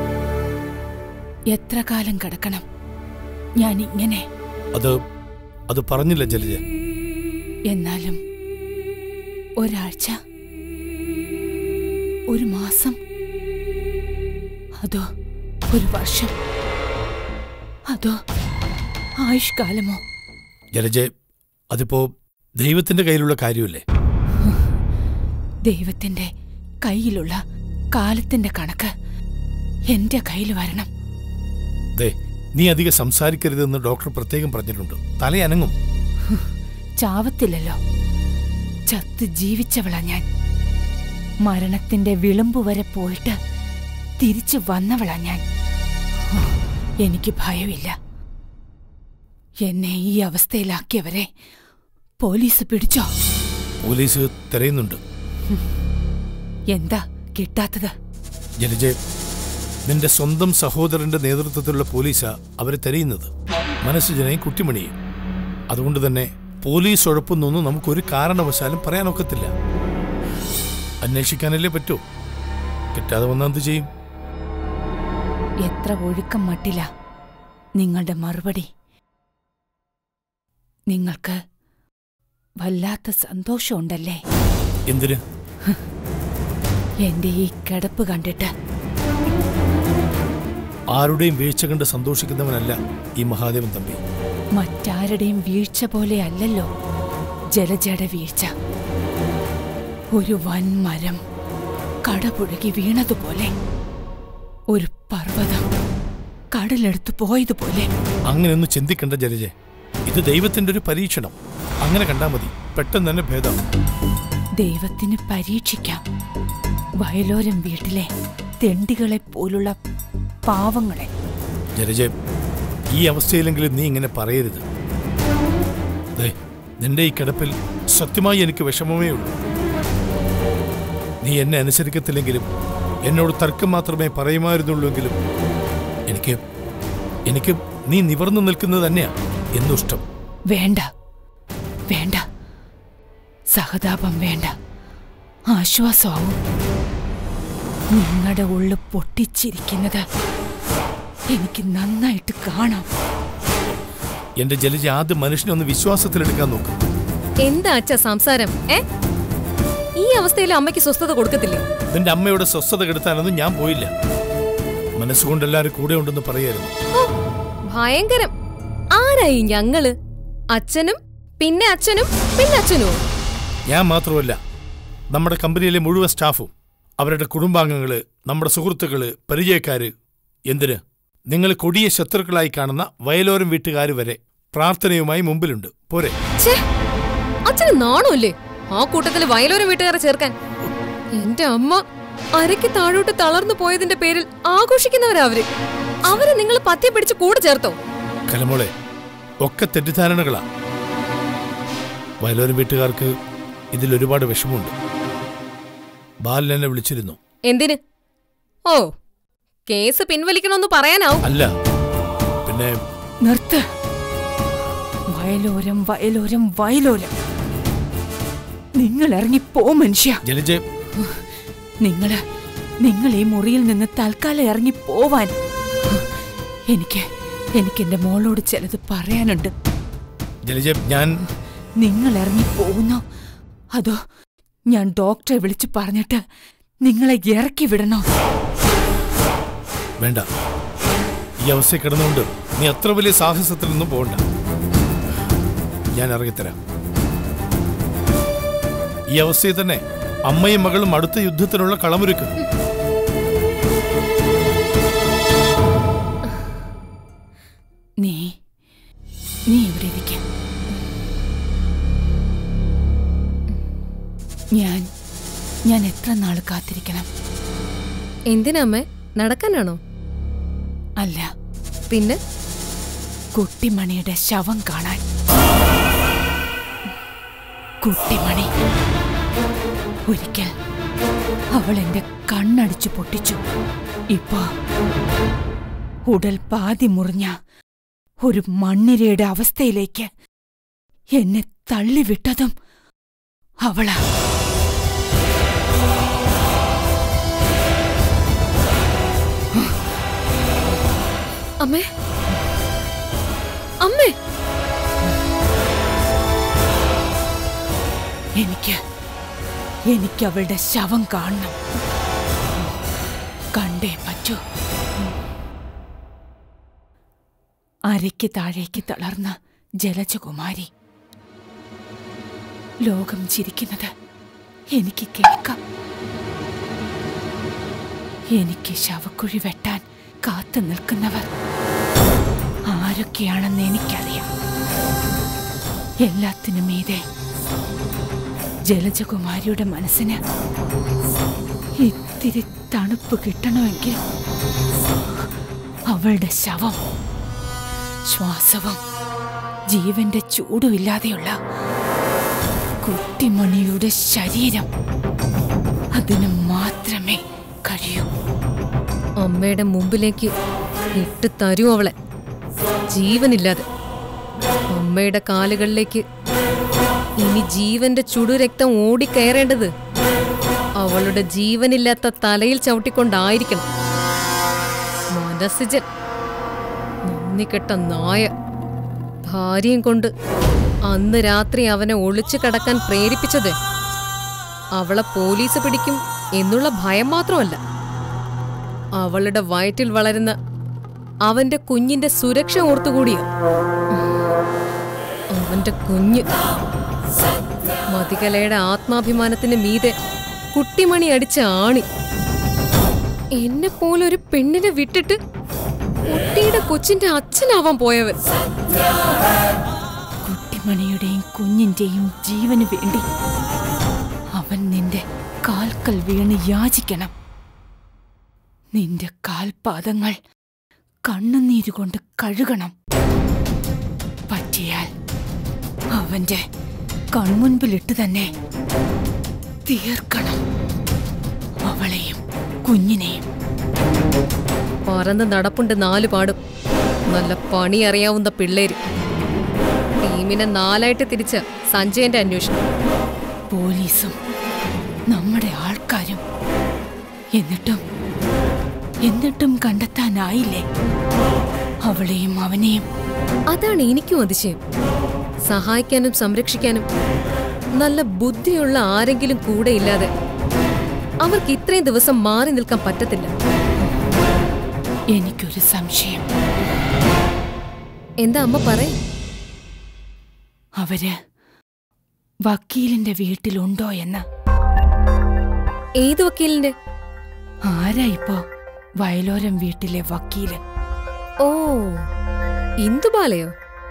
എത്ര കാലം കിടക്കണം ഞാൻ ഇങ്ങനെ അത് അത് പറഞ്ഞില്ല ജലജ എന്നാലും ഒരാഴ്ച ഒരു മാസം അതോ ഒരു വർഷം അതോ ആയുഷ്കാലമോ ജലജ അതിപ്പോ ദൈവത്തിന്റെ കയ്യിലുള്ള കാര്യമല്ലേ ദൈവത്തിന്റെ കയ്യിലുള്ള കാലത്തിന്റെ കണക്ക് എന്റെ കയ്യിൽ വരണം ദേ നീ അധികം സംസാരിക്കരുതെന്ന് ഡോക്ടർ പ്രത്യേകം പറഞ്ഞിട്ടുണ്ട് തലയനങ്ങും ചാവത്തില്ലല്ലോ ചത്ത് ജീവിച്ചവളാ ഞാൻ മരണത്തിന്റെ വിളുമ്പ് വരെ പോയിട്ട് തിരിച്ചു വന്നവളാ ഞാൻ എനിക്ക് ഭയമില്ല എന്നെ ഈ അവസ്ഥയിലാക്കിയവരെ പോലീസ് പിടിച്ചോ പോലീസ് തിരയുന്നുണ്ട് എന്താ കിട്ടാത്തത് ജലജ നിന്റെ സ്വന്തം സഹോദരന്റെ നേതൃത്വത്തിലുള്ള പോലീസാ അവരെ തെരയുന്നത് മനസ്സുജനെയും കുട്ടിമണിയും അതുകൊണ്ട് തന്നെ പോലീസ് ഉഴപ്പുന്നൊന്നും നമുക്കൊരു കാരണവശാലും പറയാനൊക്കത്തില്ല അന്വേഷിക്കാനല്ലേ പറ്റൂ കിട്ടാതെ വന്നാൽ എന്ത് ചെയ്യും എത്ര ഒഴുക്കം മട്ടില നിങ്ങളുടെ മറുപടി നിങ്ങൾക്ക് വല്ലാത്ത സന്തോഷമുണ്ടല്ലേ എന്തിന് എന്റെ ഈ കിടപ്പ് കണ്ടിട്ട് ആരുടെയും വീഴ്ച കണ്ട് സന്തോഷിക്കുന്നവനല്ല ഈ മഹാദേവൻ തമ്പി മറ്റാരുടെയും വീഴ്ച പോലെ അല്ലല്ലോ ജലജയുടെ വീഴ്ച ഒരു വൻ മരം കടപുഴകി വീണതുപോലെ ഒരു പർവ്വതം കടലെടുത്തു പോയതുപോലെ അങ്ങനെയൊന്നും ചിന്തിക്കണ്ട ജലജെ ഇത് ദൈവത്തിന്റെ ഒരു പരീക്ഷണം അങ്ങനെ കണ്ടാ മതി പെട്ടെന്ന് തന്നെ ഭേദം ദൈവത്തിന് പരീക്ഷിക്കാം വയലോരം വീട്ടിലെ തെണ്ടികളെ പോലുള്ള പാവങ്ങളെ ജലജെ ഈ അവസ്ഥയിലെങ്കിലും നീ ഇങ്ങനെ പറയരുത് ദേ നിന്റെ ഈ കിടപ്പിൽ സത്യമായി എനിക്ക് വിഷമമേ ഉള്ളൂ നീ എന്നെ അനുസരിക്കത്തില്ലെങ്കിലും എന്നോട് തർക്കം മാത്രമേ പറയുമായിരുന്നുള്ളൂവെങ്കിലും എനിക്ക് എനിക്ക് നീ നിവർന്നു നിൽക്കുന്നത് തന്നെയാ എന്നും ഇഷ്ടം വേണ്ട വേണ്ട സഹതാപം വേണ്ട ആശ്വാസമാവും നിങ്ങളുടെ ഉള്ളു പൊട്ടിച്ചിരിക്കുന്നത് എനിക്ക് നന്നായിട്ട് കാണാം എന്റെ ജലജ ആദ്യം മനുഷ്യനെ ഒന്ന് വിശ്വാസത്തിലെടുക്കാൻ നോക്ക് എന്താ അച്ഛ സംസാരം ഏ ഈ അവസ്ഥയിൽ അമ്മയ്ക്ക് സ്വസ്ഥത കൊടുക്കത്തില്ലേ നിന്റെ അമ്മയുടെ സ്വസ്ഥത കെടുത്താനൊന്നും ഞാൻ പോയില്ല മനസ്സുകൊണ്ട് എല്ലാവരും കൂടെ ഉണ്ടെന്ന് പറയായിരുന്നു ഓ, ഭയങ്കരം ആരായി ഞങ്ങള് അച്ഛനും പിന്നെ അച്ഛനും പിന്നെ അച്ഛനും ഞാൻ മാത്രമല്ല നമ്മുടെ കമ്പനിയിലെ മുഴുവൻ സ്റ്റാഫും അവരുടെ കുടുംബാംഗങ്ങള് നമ്മുടെ സുഹൃത്തുക്കള് പരിചയക്കാര് എന്തിന് നിങ്ങൾ കൊടിയ ശത്രുക്കളായി കാണുന്ന വയലോരം വീട്ടുകാര് വരെ പ്രാർത്ഥനയുമായി മുമ്പിലുണ്ട് പോരെ ഛേ അച്ഛന് നാണമില്ലേ ആ കൂട്ടത്തില് വയലോരം വീട്ടുകാരെ ചേർക്കാൻ എന്റെ അമ്മ അരയ്ക്ക് താഴോട്ട് തളർന്നു പോയതിന്റെ പേരിൽ ആഘോഷിക്കുന്നവരാ അവര് അവരെ നിങ്ങൾ പത്തിയെ പിടിച്ച് കൂടെ ചേർത്തോ കലമോളെ ഒക്കെ തെറ്റിദ്ധാരണകളാ വയലോരം വീട്ടുകാർക്ക് ഇതിൽ ഒരുപാട് വിഷമമുണ്ട് ബാലൻ എന്നെ വിളിച്ചിരുന്നു എന്തിന് ഓ കേസ് പിൻവലിക്കണമെന്ന് പറയാനാവും അല്ല പിന്നെ നിർത്ത് വയലോരം വയലോരം വയലോരം നിങ്ങൾ ഇറങ്ങിപ്പോ മനുഷ്യ ജലജ നിങ്ങള് നിങ്ങൾ ഈ മുറിയിൽ നിന്ന് തൽക്കാലം ഇറങ്ങി പോവാൻ എനിക്ക് എനിക്ക് എന്റെ മോളോട് ചിലത് പറയാനുണ്ട് ജലജ ഞാൻ നിങ്ങൾ ഇറങ്ങി പോകുന്നോ അതോ ഞാൻ ഡോക്ടറെ വിളിച്ചു പറഞ്ഞിട്ട് നിങ്ങളെ ഇറക്കി വിടണോ വേണ്ട ഈ അവസ്ഥയിൽ കിടന്നുകൊണ്ട് നീ അത്ര വലിയ സാഹസത്തിലൊന്നും പോകണ്ട ഞാൻ ഇറങ്ങിത്തരാം ഈ അവസ്ഥയിൽ തന്നെ അമ്മയും മകളും അടുത്ത യുദ്ധത്തിനുള്ള കളമൊരുക്കും നീ നീ ഇവിടെ ഇരിക്ക ഞാൻ ഞാൻ എത്ര നാൾ കാത്തിരിക്കണം എന്തിനമ്മേ നടക്കാനാണോ അല്ല പിന്നെ കുട്ടിമണിയുടെ ശവം കാണാൻ കുട്ടിമണി ഒരിക്കൽ അവൾ എന്റെ കണ്ണടിച്ചു പൊട്ടിച്ചു ഇപ്പോ ഉടൽ പാതി മുറിഞ്ഞ ഒരു മണ്ണിരയുടെ അവസ്ഥയിലേക്ക് എന്നെ തള്ളിവിട്ടതും അവളാ അമ്മേ അമ്മേ എനിക്ക് എനിക്ക് അവളുടെ ശവം കാണണം കണ്ടേ പറ്റൂ അരയ്ക്ക് താഴേക്ക് തളർന്ന ജലജകുമാരി ലോകം ചിരിക്കുന്നത് എനിക്ക് കേൾക്കാം എനിക്ക് ശവക്കുഴി വെട്ടാൻ കാത്തു നിൽക്കുന്നവർ ആരൊക്കെയാണെന്ന് എനിക്കറിയാം എല്ലാത്തിനും മീതെ ജലജകുമാരിയുടെ മനസ്സിന് ഇത്തിരി തണുപ്പ് കിട്ടണമെങ്കിൽ അവളുടെ ശവം ശ്വാസവും ജീവന്റെ ചൂടുമില്ലാതെയുള്ള കുട്ടിമണിയുടെ ശരീരം അതിന് മാത്രമേ കഴിയൂ അമ്മയുടെ മുമ്പിലേക്ക് ഇട്ട് തരൂ അവളെ ജീവനില്ലാതെ അമ്മയുടെ കാലുകളിലേക്ക് ഇനി ജീവന്റെ ചുടുരക്തം ഓടിക്കയറേണ്ടത് അവളുടെ ജീവനില്ലാത്ത തലയിൽ ചവിട്ടിക്കൊണ്ടായിരിക്കണം മനസ്സിജൻ നന്ദിക്കെട്ട നായ ഭാര്യയും കൊണ്ട് അന്ന് രാത്രി അവനെ ഒളിച്ചു കടക്കാൻ പ്രേരിപ്പിച്ചത് അവളെ പോലീസ് പിടിക്കും എന്നുള്ള ഭയം മാത്രമല്ല അവളുടെ വയറ്റിൽ വളരുന്ന അവന്റെ കുഞ്ഞിന്റെ സുരക്ഷ ഓർത്തുകൂടിയോ അവന്റെ കുഞ്ഞ് മതികലയുടെ ആത്മാഭിമാനത്തിന് മീതെ കുട്ടിമണി അടിച്ച ആണി എന്നെ പോലെ ഒരു പെണ്ണിനെ വിട്ടിട്ട് കുട്ടിയുടെ കൊച്ചിന്റെ അച്ഛനാവാൻ പോയവൻ കുട്ടിമണിയുടെയും കുഞ്ഞിന്റെയും ജീവന് വേണ്ടി അവൻ നിന്റെ കാൽക്കൽ വീണ് യാചിക്കണം നിന്റെ കാൽപാദങ്ങൾ കണ്ണുനീരുകൊണ്ട് കഴുകണം പറ്റിയാൽ അവന്റെ കൺമുൻപിലിട്ട് തന്നെ തീർക്കണം അവളെയും കുഞ്ഞിനെയും പറന്ന് നടപ്പുണ്ട് നാലു പാടും നല്ല പണി അറിയാവുന്ന പിള്ളേര് ടീമിനെ നാലായിട്ട് തിരിച്ച സഞ്ജയന്റെ അന്വേഷണം പോലീസും നമ്മുടെ ആൾക്കാരും എന്നിട്ടും എന്നിട്ടും കണ്ടെത്താനായില്ലേ അവളെയും അവനെയും അതാണ് എനിക്കും അതിശയം സഹായിക്കാനും സംരക്ഷിക്കാനും നല്ല ബുദ്ധിയുള്ള ആരെങ്കിലും കൂടെ ഇല്ലാതെ അവർക്ക് ഇത്രയും ദിവസം മാറി നിൽക്കാൻ പറ്റത്തില്ല എനിക്കൊരു സംശയം എന്താ അമ്മ പറയും അവര് വക്കീലിന്റെ വീട്ടിലുണ്ടോ എന്ന് ഏത് വക്കീലിന്റെ ആരാ ഇപ്പോ വയലോരം വീട്ടിലെ വക്കീല് ഓ ഇന്ദുബാലയോ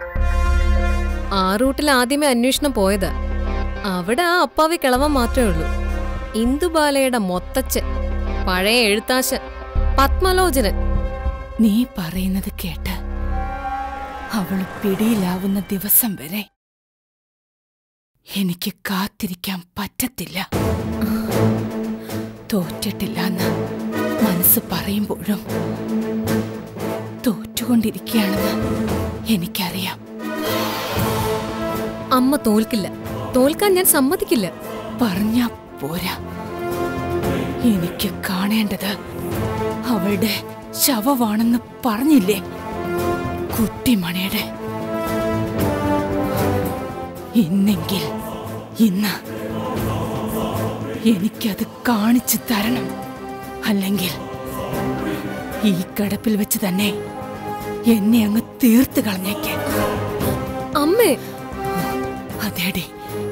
ആ റൂട്ടിൽ ആദ്യമേ അന്വേഷണം പോയതാ അവിടെ ആ അപ്പാവി കിളവൻ മാത്രമേ ഉള്ളൂ ഇന്ദുബാലയുടെ മൊത്തച്ഛൻ പഴയ എഴുത്താശൻ പത്മലോചനൻ നീ പറയുന്നത് കേട്ട് അവള് പിടിയിലാവുന്ന ദിവസം വരെ എനിക്ക് കാത്തിരിക്കാൻ പറ്റത്തില്ല തോറ്റിട്ടില്ലെന്ന് മനസ്സ് പറയുമ്പോഴും തോറ്റുകൊണ്ടിരിക്കുകയാണെന്ന് എനിക്കറിയാം അമ്മ തോൽക്കില്ല തോൽക്കാൻ ഞാൻ സമ്മതിക്കില്ല പറഞ്ഞാ പോരാ എനിക്ക് കാണേണ്ടത് അവളുടെ ശവമാണെന്ന് പറഞ്ഞില്ലേ കുട്ടിമണിയുടെ ഇന്നെങ്കിൽ ഇന്ന് എനിക്കത് കാണിച്ചു തരണം അല്ലെങ്കിൽ ഈ കടപ്പിൽ വെച്ച് തന്നെ എന്നെ അങ്ങ് തീർത്ത് കളഞ്ഞേക്ക് അമ്മേ അതേടി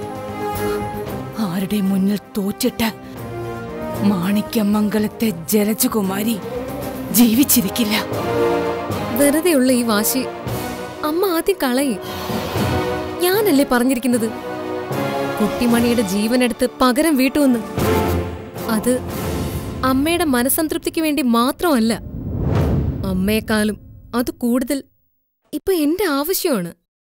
ആരുടെ മുന്നിൽ തോറ്റിട്ട് മാണിക്യമംഗലത്തെ ജലജകുമാരി ജീവിച്ചിരിക്കില്ല വെറുതെയുള്ള ഈ വാശി അമ്മ ആദ്യം കളയും ഞാനല്ലേ പറഞ്ഞിരിക്കുന്നത് കുട്ടിമണിയുടെ ജീവനെടുത്ത് പകരം വീട്ടുവെന്ന് അത് അമ്മയുടെ മനസംതൃപ്തിക്ക് വേണ്ടി മാത്രമല്ല അമ്മയെക്കാളും അത് കൂടുതൽ ഇപ്പൊ എന്റെ ആവശ്യമാണ്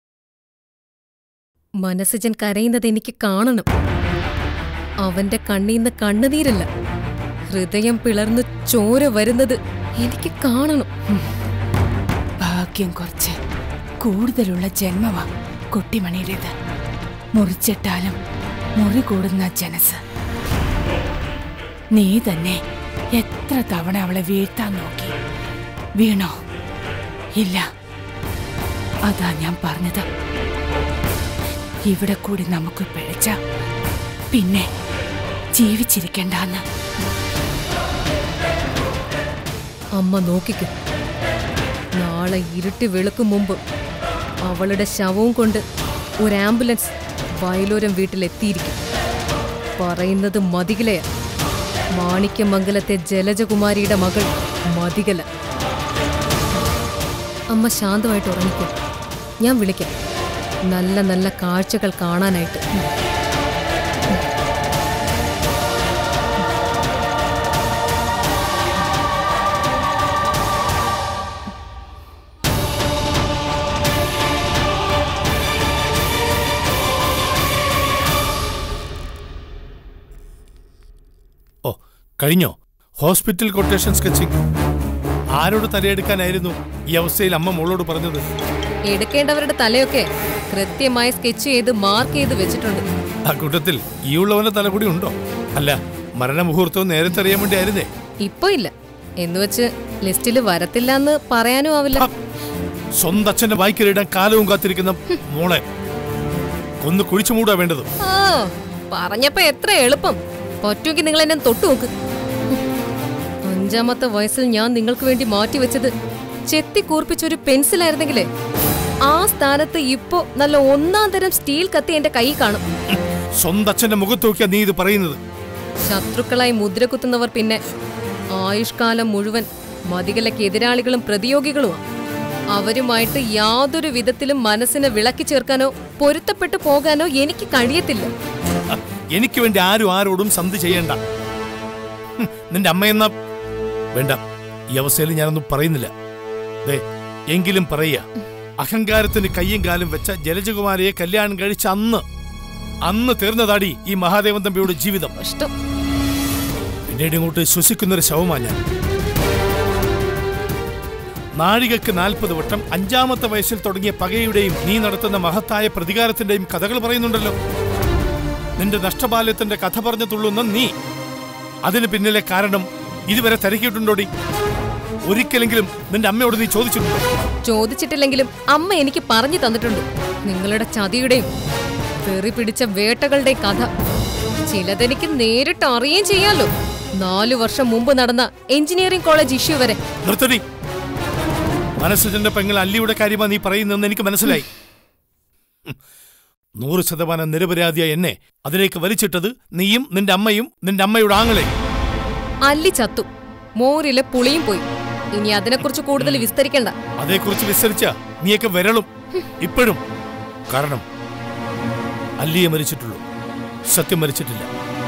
മനസ്സജൻ കരയുന്നത് എനിക്ക് കാണണം അവന്റെ കണ്ണീന്ന് കണ്ണുനീരല്ല ഹൃദയം പിളർന്ന് ചോര വരുന്നത് എനിക്ക് കാണണം ഭാഗ്യം കുറച്ച് കൂടുതലുള്ള ജന്മമാ കുട്ടിമണിയുടേത് മുറിച്ചിട്ടാലും മുറി കൂടുന്ന ജനസ് നീ തന്നെ എത്ര തവണ അവളെ വീഴ്ത്താൻ നോക്കി വീണോ ഇല്ല അതാ ഞാൻ പറഞ്ഞത് ഇവിടെ കൂടി നമുക്ക് പിഴച്ച പിന്നെ ജീവിച്ചിരിക്കണ്ടെന്ന് അമ്മ നോക്കിക്കും നാളെ ഇരുട്ടി വെളുക്കും മുമ്പ് അവളുടെ ശവവും കൊണ്ട് ഒരു ആംബുലൻസ് വയലൂരം വീട്ടിലെത്തിയിരിക്കും പറയുന്നത് മതികലയാ മാണിക്യമംഗലത്തെ ജലജകുമാരിയുടെ മകൾ മതികല അമ്മ ശാന്തമായിട്ട് ഉറങ്ങിക്കോ ഞാൻ വിളിക്കാം നല്ല നല്ല കാഴ്ചകൾ കാണാനായിട്ട് ഓ കഴിഞ്ഞോ ഹോസ്പിറ്റൽ കൊട്ടേഷൻ സ്കെച്ചിങ് ആരോട് തലയെടുക്കാനായിരുന്നു ഈ അവസ്ഥയിൽ അമ്മ മോളോട് പറഞ്ഞത് എടുക്കേണ്ടവരുടെ തലയൊക്കെ കൃത്യമായി സ്കെച്ച് ചെയ്ത് മാർക്ക് ചെയ്ത് വെച്ചിട്ടുണ്ട് ആ കൂട്ടത്തിൽ ഈ ഉള്ളവന്റെ തല കൂടി ഉണ്ടോ അല്ല മരണമുഹൂർത്തവും നേരത്തെ അറിയാൻ വേണ്ടി ആയിരുന്നേ ഇപ്പൊ ഇല്ല എന്നുവെച്ച് ലിസ്റ്റിൽ വരത്തില്ല എന്ന് പറയാനും ആവില്ല സ്വന്തം അച്ഛന്റെ വായിക്കലിടാൻ കാലവും കാത്തിരിക്കുന്ന മോളെ ഒന്ന് കുഴിച്ചു മൂടാ വേണ്ടത് ആ പറഞ്ഞപ്പോ എത്ര എളുപ്പം പറ്റുമെങ്കിൽ നിങ്ങൾ എന്നെ തൊട്ടു നോക്ക് അഞ്ചാമത്തെ വയസ്സിൽ ഞാൻ നിങ്ങൾക്ക് വേണ്ടി മാറ്റി വെച്ചത് ചെത്തി കൂർപ്പിച്ചൊരു പെൻസിലായിരുന്നെങ്കിലേ ആ സ്ഥാനത്ത് ഇപ്പോ നല്ല ഒന്നാം തരം സ്റ്റീൽ കത്തി എന്റെ കൈ കാണും സ്വന്തം അച്ഛന്റെ മുഖത്ത് നോക്കിയാ നീ ഇത് പറയുന്നത് ശത്രുക്കളായി മുദ്ര കുത്തുന്നവർ പിന്നെ ആയുഷ്കാലം മുഴുവൻ മതികലയ്ക്ക് എതിരാളികളും പ്രതിയോഗികളുമാണ് അവരുമായിട്ട് യാതൊരു വിധത്തിലും മനസ്സിനെ വിളക്കി ചേർക്കാനോ പൊരുത്തപ്പെട്ടു പോകാനോ എനിക്ക് കഴിയത്തില്ല ആ, എനിക്ക് വേണ്ടി ആരും ആരോടും സന്ധി ചെയ്യണ്ട ഹും, നിന്റെ അമ്മയെന്ന വേണ്ട ഈ അവസ്ഥയിൽ ഞാനൊന്നും പറയുന്നില്ല ദേ എങ്കിലും പറയുക അഹങ്കാരത്തിന് കയ്യും കാലും വെച്ച ജലജകുമാരിയെ കല്യാണം കഴിച്ച അന്ന് അന്ന് തീർന്നതാടി ഈ മഹാദേവൻ തമ്പിയുടെ ജീവിതം ഇഷ്ടം പിന്നീട് ഇങ്ങോട്ട് ശ്വസിക്കുന്നൊരു ശവമാ ഞാൻ നാഴികക്ക് നാൽപ്പത് വട്ടം അഞ്ചാമത്തെ വയസ്സിൽ തുടങ്ങിയ പകയുടെയും നീ നടത്തുന്ന മഹത്തായ പ്രതികാരത്തിന്റെയും കഥകൾ പറയുന്നുണ്ടല്ലോ നിന്റെ നഷ്ടബാല്യത്തിന്റെ കഥ പറഞ്ഞു തുള്ളുന്ന നീ അതിന് പിന്നിലെ കാരണം ഇതുവരെ തിരക്കിയിട്ടുണ്ടോടി ഒരിക്കലെങ്കിലും നിന്റെ അമ്മയോട് നീ ചോദിച്ചിട്ടുണ്ടോ ചോദിച്ചിട്ടില്ലെങ്കിലും അമ്മ എനിക്ക് പറഞ്ഞു തന്നിട്ടുണ്ട് നിങ്ങളുടെ ചതിയുടെയും തെറി പിടിച്ച വേട്ടകളുടെയും കഥ ചിലതെനിക്ക് നേരിട്ട് അറിയുകയും ചെയ്യാലോ നാലു വർഷം മുമ്പ് നടന്ന എഞ്ചിനീയറിംഗ് കോളേജ് ഇഷ്യൂ വരെ നിർത്തടി മനസ്സിന്റെ പെങ്ങൾ അല്ലിയുടെ കാര്യമാ നീ പറയുന്നതെന്ന് എനിക്ക് മനസ്സിലായി ഉം. നൂറ് ശതമാനം നിരപരാധിയായ എന്നെ അതിലേക്ക് വലിച്ചിട്ടത് നീയും നിന്റെ അമ്മയും നിന്റെ അമ്മയുടെ ആങ്ങളെ അല്ലി ചത്തു മോരിലെ പുളിയും പോയി ഇനി അതിനെക്കുറിച്ച് കൂടുതൽ വിസ്തരിക്കണ്ട അതേക്കുറിച്ച് വിസ്തരിച്ച നീയൊക്കെ വിരളും ഇപ്പോഴും കാരണം അല്ലിയെ മരിച്ചിട്ടുള്ളൂ സത്യം മരിച്ചിട്ടില്ല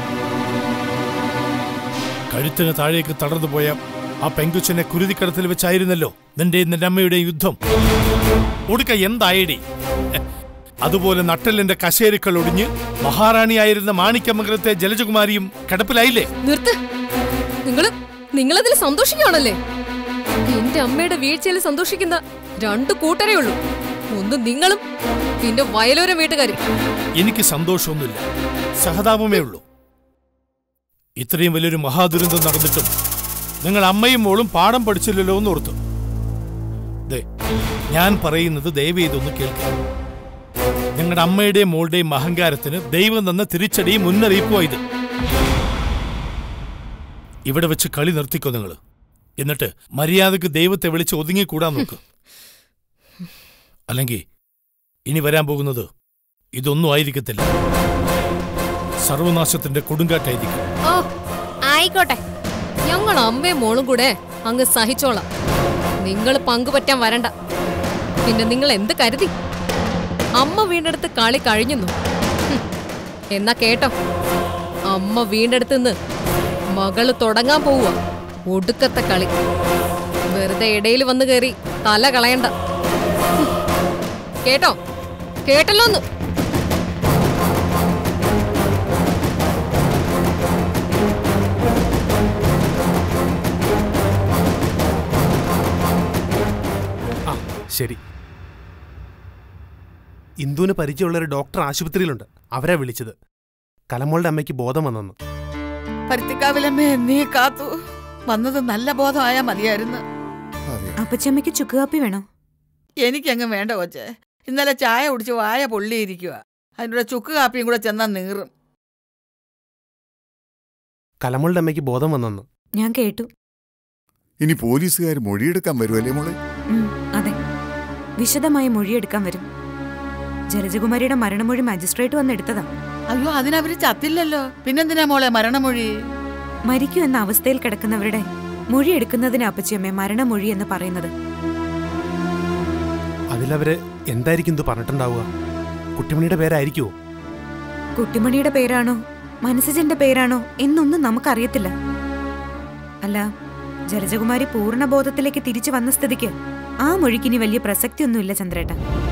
കഴുത്തിന് താഴേക്ക് തടർന്നു പോയ ആ പെങ്കുച്ചനെ കുരുതിക്കടത്തിൽ വെച്ചായിരുന്നല്ലോ നിന്റെ നിന്റെ അമ്മയുടെ യുദ്ധം ഒടുക്ക എന്തായടി അതുപോലെ നട്ടലിന്റെ കശേരുക്കൾ ഒടിഞ്ഞ് മഹാറാണിയായിരുന്ന മാണിക്യമംഗലത്തെ ജലജകുമാരിയും കിടപ്പിലായില്ലേ നിർത്ത് നിങ്ങള് നിങ്ങളതിൽ സന്തോഷിക്കുകയാണല്ലേ എന്റെ അമ്മയുടെ വീഴ്ചയിൽ സന്തോഷിക്കുന്ന രണ്ടു കൂട്ടരേ ഉള്ളൂ ഒന്ന് നിങ്ങളും പിന്നെ വയലോര വീട്ടുകാരും എനിക്ക് സന്തോഷമൊന്നുമില്ല സഹതാപമേ ഉള്ളൂ ഇത്രയും വലിയൊരു മഹാദുരന്തം നടന്നിട്ടും നിങ്ങൾ അമ്മയും മോളും പാഠം പഠിച്ചില്ലല്ലോ എന്ന് ഓർത്തു ദേ ഞാൻ പറയുന്നത് ദയവ് ചെയ്തൊന്ന് കേൾക്കുക നിങ്ങളുടെ അമ്മയുടെയും മോളുടെയും അഹങ്കാരത്തിന് ദൈവം തന്ന തിരിച്ചടിയും മുന്നറിയിപ്പോ ഇത് ഇവിടെ വെച്ച് കളി നിർത്തിക്കോ നിങ്ങൾ എന്നിട്ട് മര്യാദക്ക് ദൈവത്തെ വിളിച്ച് ഒതുങ്ങിക്കൂടാൻ നോക്ക് അല്ലെങ്കിൽ ഇനി വരാൻ പോകുന്നത് ഇതൊന്നും ആയിരിക്കത്തില്ല സർവനാശത്തിന്റെ കൊടുങ്കാറ്റായിരിക്കും ഓ ആയിക്കോട്ടെ ഞങ്ങൾ അമ്മയും മോളും കൂടെ അങ്ങ് സഹിച്ചോളാം നിങ്ങൾ പങ്കുപറ്റാൻ വരണ്ട പിന്നെ നിങ്ങൾ എന്ത് കരുതി അമ്മ വീണ്ടെടുത്ത് കളി കഴിഞ്ഞെന്നു ഹും. എന്നാ കേട്ടോ അമ്മ വീണ്ടെടുത്തുനിന്ന് മകള് തുടങ്ങാൻ പോവുക ഒടുക്കത്തെ കളി വെറുതെ ഇടയിൽ വന്ന് കയറി തല കളയണ്ട ഹും. കേട്ടോ കേട്ടല്ലോന്ന് ആ ശരി ഇന്ദുവിന് പരിചയമുള്ള ഒരു ഡോക്ടർ ആശുപത്രിയിലുണ്ട് അവരാ വിളിച്ചത് കലമോളുടെ അമ്മയ്ക്ക് ബോധം വന്നെന്ന് പരുത്തിക്കാവിലമ്മേ നീ കാത്തു വന്നത് നല്ല ബോധമായാ മതിയായിരുന്നു അപ്പച്ചമ്മയ്ക്ക് ചുക്ക് കാപ്പി വേണോ എനിക്കങ്ങ് വേണ്ട കൊച്ചെ ഇന്നലെ ചായ കുടിച്ച് വായ പൊള്ളിയിരിക്കുക അതിൻ്റെ ചുക്ക് കാപ്പിയും കൂടെ ചെന്നാ നീറും കലമോളുടെ അമ്മയ്ക്ക് ബോധം വന്നെന്ന് ഞാൻ കേട്ടു ഇനി പോലീസുകാർ മൊഴിയെടുക്കാൻ വരുമല്ലേ മോളെ ഉം, അതെ വിശദമായ മൊഴിയെടുക്കാൻ വരും ജലജകുമാരിയുടെ മരണമൊഴി മജിസ്ട്രേറ്റ് വന്ന് എടുത്തതാ അയ്യോ അതിനവര് ചത്തില്ലല്ലോ പിന്നെന്തിനാ മോളെ മരണമൊഴി മരിക്കൂ എന്ന അവസ്ഥയിൽ കിടക്കുന്നവരുടെ മൊഴി എടുക്കുന്നതിന് അപ്പച്ചിയമ്മേ മരണമൊഴി എന്ന് പറയുന്നത് അതിലവര് എന്തായിരിക്കും ഇത് പറഞ്ഞിട്ടുണ്ടാവുക കുട്ടിമണിയുടെ പേരായിരിക്കുമോ കുട്ടിമണിയുടെ പേരാണോ മനസ്സജന്റെ പേരാണോ എന്നൊന്നും നമുക്കറിയത്തില്ല അല്ല ജലജകുമാരി പൂർണ്ണ ബോധത്തിലേക്ക് തിരിച്ചു വന്ന സ്ഥിതിക്ക് ആ മൊഴിക്കിനി വലിയ പ്രസക്തിയൊന്നുമില്ല ചന്ദ്രേട്ട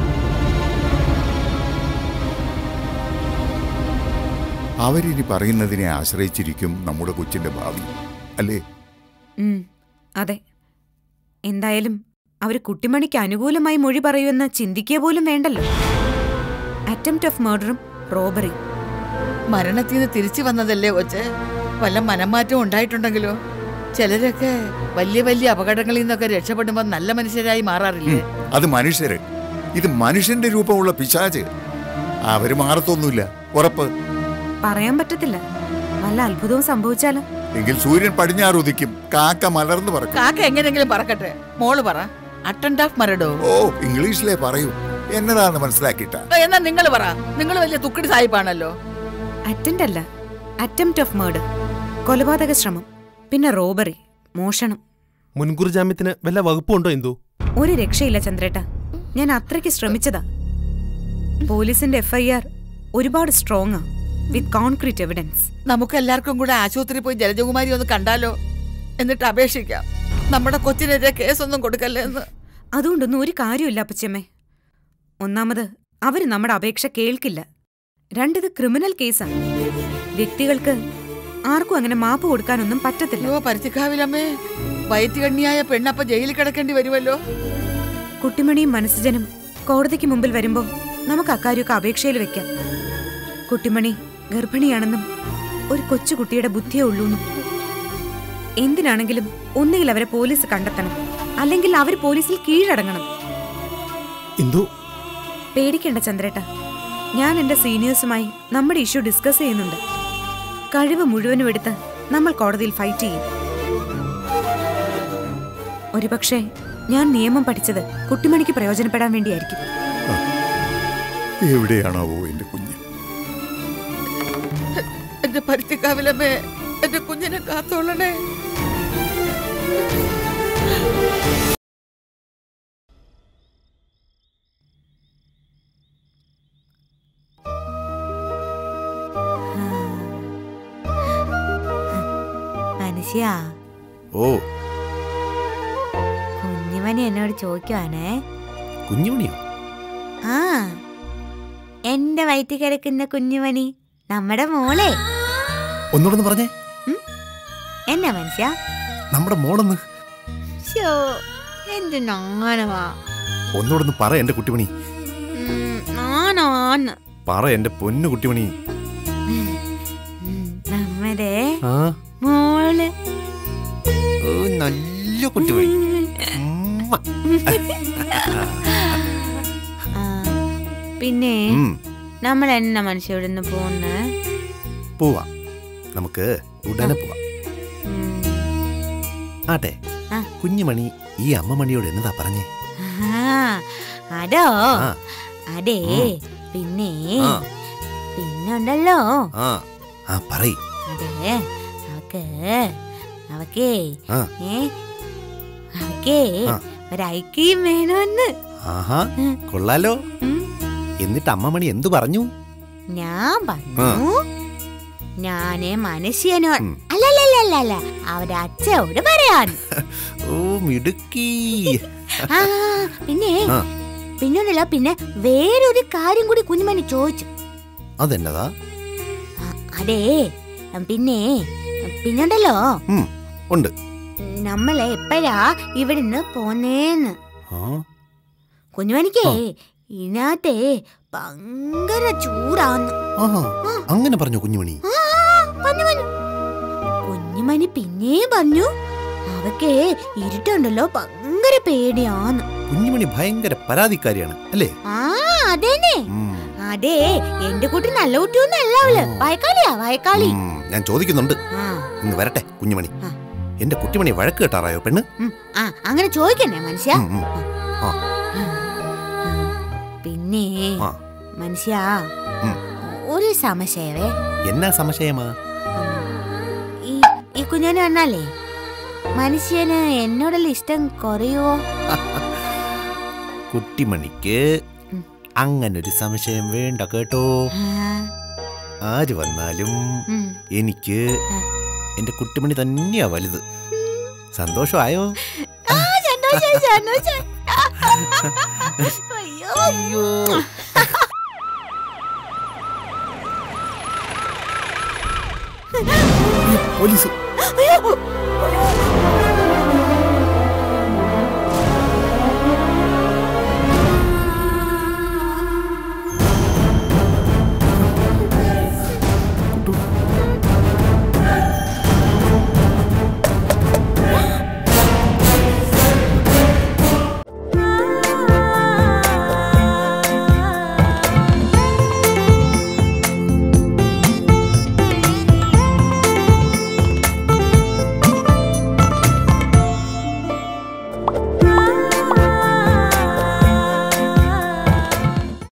അവരിനി പറയുന്നതിനെ ആശ്രയിച്ചിരിക്കും നമ്മുടെ കൊച്ചിന്റെ ഭാവി അല്ലേ ഉം, അതെ എന്തായാലും അവര് കുട്ടിമണിക്ക് അനുകൂലമായി മൊഴി പറയുമെന്ന് ചിന്തിക്കുക പോലും വേണ്ടല്ലോ അറ്റംപ്റ്റ് ഓഫ് മർഡറും റോബറി മരണത്തിൽ നിന്ന് തിരിച്ചു വന്നതല്ലേ കൊച്ച് വല്ല മനംമാറ്റം ഉണ്ടായിട്ടുണ്ടെങ്കിലോ ചിലരൊക്കെ വലിയ വലിയ അപകടങ്ങളിൽ നിന്നൊക്കെ രക്ഷപ്പെടുമ്പോൾ നല്ല മനുഷ്യരായി മാറാറില്ലേ അത് മനുഷ്യര് ഇത് മനുഷ്യന്റെ രൂപമുള്ള പിശാച് അവര് മാറത്തൊന്നുമില്ല ഉറപ്പ് പറയാൻ പറ്റത്തില്ല വല്ല അത്ഭുതവും സംഭവിച്ചാലോ എങ്കിൽ സൂര്യൻ പടിഞ്ഞാറ് ഉദിക്കും കാക്ക മലർന്നു പറക്കും കാക്ക എങ്ങനെങ്കിലും പറക്കട്ടെ മോള് പറ അറ്റൻഡ് ഓഫ് മരടോ ഓ ഇംഗ്ലീഷിലെ പറയൂ എന്നതാന്ന് മനസ്സിലാക്കിയിട്ട എന്നാ നിങ്ങൾ പറ നിങ്ങൾ വലിയ തുക്കിടി സായിപ്പാണല്ലോ അറ്റന്റ് അല്ല അറ്റംപ്റ്റ് ഓഫ് മർഡർ കൊലപാതക ശ്രമം പിന്നെ റോബറി മോഷണം മുൻകൂർ ജാമ്യത്തിന് വല്ല വകുപ്പുണ്ടോ എന്തു ഒരു രക്ഷയില്ല ചന്ദ്രേട്ട ഞാൻ അത്രയ്ക്ക് ശ്രമിച്ചതാ പോലീസിന്റെ എഫ്ഐആർ ഒരുപാട് സ്ട്രോങ് ആ വിത്ത് കോൺക്രീറ്റ് എവിഡൻസ് നമുക്ക് എല്ലാവർക്കും കൂടെ ആശുപത്രി പോയി ജലജകുമാരി ഒന്ന് കണ്ടാലോ എന്നിട്ട് അപേക്ഷിക്കാം നമ്മുടെ കൊച്ചിനെതിരെ കേസൊന്നും കൊടുക്കല്ലേ എന്ന് അതുകൊണ്ടൊന്നും ഒരു കാര്യമില്ല അപ്പച്ചമ്മേ ഒന്നാമത് അവര് നമ്മുടെ അപേക്ഷ കേൾക്കില്ല രണ്ടിത് ക്രിമിനൽ കേസാണ് വ്യക്തികൾക്ക് ആർക്കും അങ്ങനെ മാപ്പ് കൊടുക്കാനൊന്നും പറ്റത്തില്ല അയ്യോ പരുത്തിക്കാവിലമ്മേ വയറ്റുകണ്ണിയായ പെണ്ണപ്പ ജയിലിൽ കിടക്കേണ്ടി വരുമല്ലോ കുട്ടിമണിയും മനസ്സജനും കോടതിക്ക് മുമ്പിൽ വരുമ്പോ നമുക്ക് അക്കാര്യമൊക്കെ അപേക്ഷയിൽ വെക്കാം കുട്ടിമണി ഗർഭിണിയാണെന്നും ഒരു കൊച്ചുകുട്ടിയുടെ ബുദ്ധിയേ ഉള്ളൂന്നും എന്തിനാണെങ്കിലും ഒന്നുകിൽ അവരെ പോലീസ് കണ്ടെത്തണം അല്ലെങ്കിൽ അവർ പോലീസിൽ കീഴടങ്ങണം എന്തു പേടിക്കേണ്ട ചന്ദ്രേട്ട ഞാൻ എന്റെ സീനിയേഴ്സുമായി നമ്മുടെ ഇഷ്യൂ ഡിസ്കസ് ചെയ്യുന്നുണ്ട് കഴിവ് മുഴുവനും എടുത്ത് നമ്മൾ കോടതിയിൽ ഫൈറ്റ് ചെയ്യും ഒരുപക്ഷെ ഞാൻ നിയമം പഠിച്ചത് കുട്ടിമണിക്ക് പ്രയോജനപ്പെടാൻ വേണ്ടിയായിരിക്കും എവിടെയാണാവോ എന്റെ കുഞ്ഞ് എന്റെ പരുത്തിക്കാവിലമ്മേ എന്റെ കുഞ്ഞിനെ കാത്തോളണേ മനുഷ്യ ഓ കുഞ്ഞുമണി എന്നോട് ചോദിക്കുവാണേ കുഞ്ഞുമണിയോ ആ എന്റെ വയറ്റിൽ കിടക്കുന്ന കുഞ്ഞുമണി നമ്മുടെ മോളെ ഒന്നുകൂടെ ഒന്ന് പറഞ്ഞേ എന്നാ മനുഷ്യ നമ്മുടെ മോളൊന്ന് ഷോ എന്ത് നാണവാ ഒന്നുകൂടെ ഒന്ന് പറ എന്റെ കുട്ടിമണി ഉം, നാണാന്ന് പറ എന്റെ പൊന്നു കുട്ടിമണി നമ്മുടെ ആ മോള് ഓ, നല്ല കുട്ടിമണി ആ, പിന്നെ ഉം, നമ്മൾ എന്നാ മനുഷ്യ ഇവിടെ നിന്ന് പോകുന്നത് പോവാം നമുക്ക് ഉടനെ പോവാം ആട്ടെ ആ. കുഞ്ഞുമണി ഈ അമ്മമണിയോട് എന്നതാ പറഞ്ഞേ അതോ ആ. അതെ ഉം. പിന്നെ ആ. പിന്നുണ്ടല്ലോ ആ ആ പറയ് അതെ അവക്ക് അവക്കേ ആ. ഏ അവക്കേ ആ. ഒരൈക്യം വേണമെന്ന് ആഹാ കൊള്ളാലോ എന്നിട്ട് അമ്മമണി എന്തു പറഞ്ഞു ഞാൻ പറഞ്ഞു ഞാന് മനുഷ്യനോട് അല്ലല്ലല്ല അവരുടെ അച്ഛനോട് പറയാൻ ഓ മിടുക്കി ആ പിന്നെ ആ പിന്നൊന്നല്ല പിന്നെ വേറൊരു കാര്യം കൂടി കുഞ്ഞുമണി ചോദിച്ചു അതെന്നതാ അതെ പിന്നെ പിന്നുണ്ടല്ലോ ഉം, ഉണ്ട് നമ്മളെ എപ്പോഴാ ഇവിടുന്ന് പോന്നേന്ന് ആ കുഞ്ഞുമണിക്കേ ഇതിനകത്തെ ഭയങ്കര ചൂടാന്ന് ആഹാ അങ്ങനെ പറഞ്ഞു കുഞ്ഞുമണി ആ, പറഞ്ഞു പറഞ്ഞു കുഞ്ഞുമണി പിന്നെയും പറഞ്ഞു അവക്ക് ഇരുട്ടുണ്ടല്ലോ ഭയങ്കര പേടിയാന്ന് കുഞ്ഞുമണി ഭയങ്കര പരാതിക്കാരിയാണ് അല്ലേ ആ അതേനെ അതെ എന്റെ കുട്ടി നല്ല കുട്ടിയൊന്നും അല്ല അവള് വയക്കാളിയാ വയക്കാളി ഉം, ഞാൻ ചോദിക്കുന്നുണ്ട് ആ ഇന്ന് വരട്ടെ കുഞ്ഞുമണി എന്റെ കുട്ടിമണി വഴക്ക് കേട്ടാറായോ പെണ്ണ് ഉം, ആ അങ്ങനെ ചോദിക്കണേ മനുഷ്യ ഉം, ഉം. ആ പിന്നെ ആ. മനുഷ്യ ഉം. ഒരു സംശയമേ എന്നാ സംശയമാ ഈ ഈ കുഞ്ഞാനെ വന്നാലേ മനുഷ്യന് എന്നോടുള്ള ഇഷ്ടം കുറയുവോ കുട്ടിമണിക്ക് അങ്ങനൊരു സംശയം വേണ്ട കേട്ടോ ആര് വന്നാലും ഉം. എനിക്ക് എന്റെ കുട്ടിമണി തന്നെയാ വലുത് സന്തോഷമായോ ആ, സന്തോഷം, സന്തോഷം. അയ്യോ പോലീസ് അയ്യോ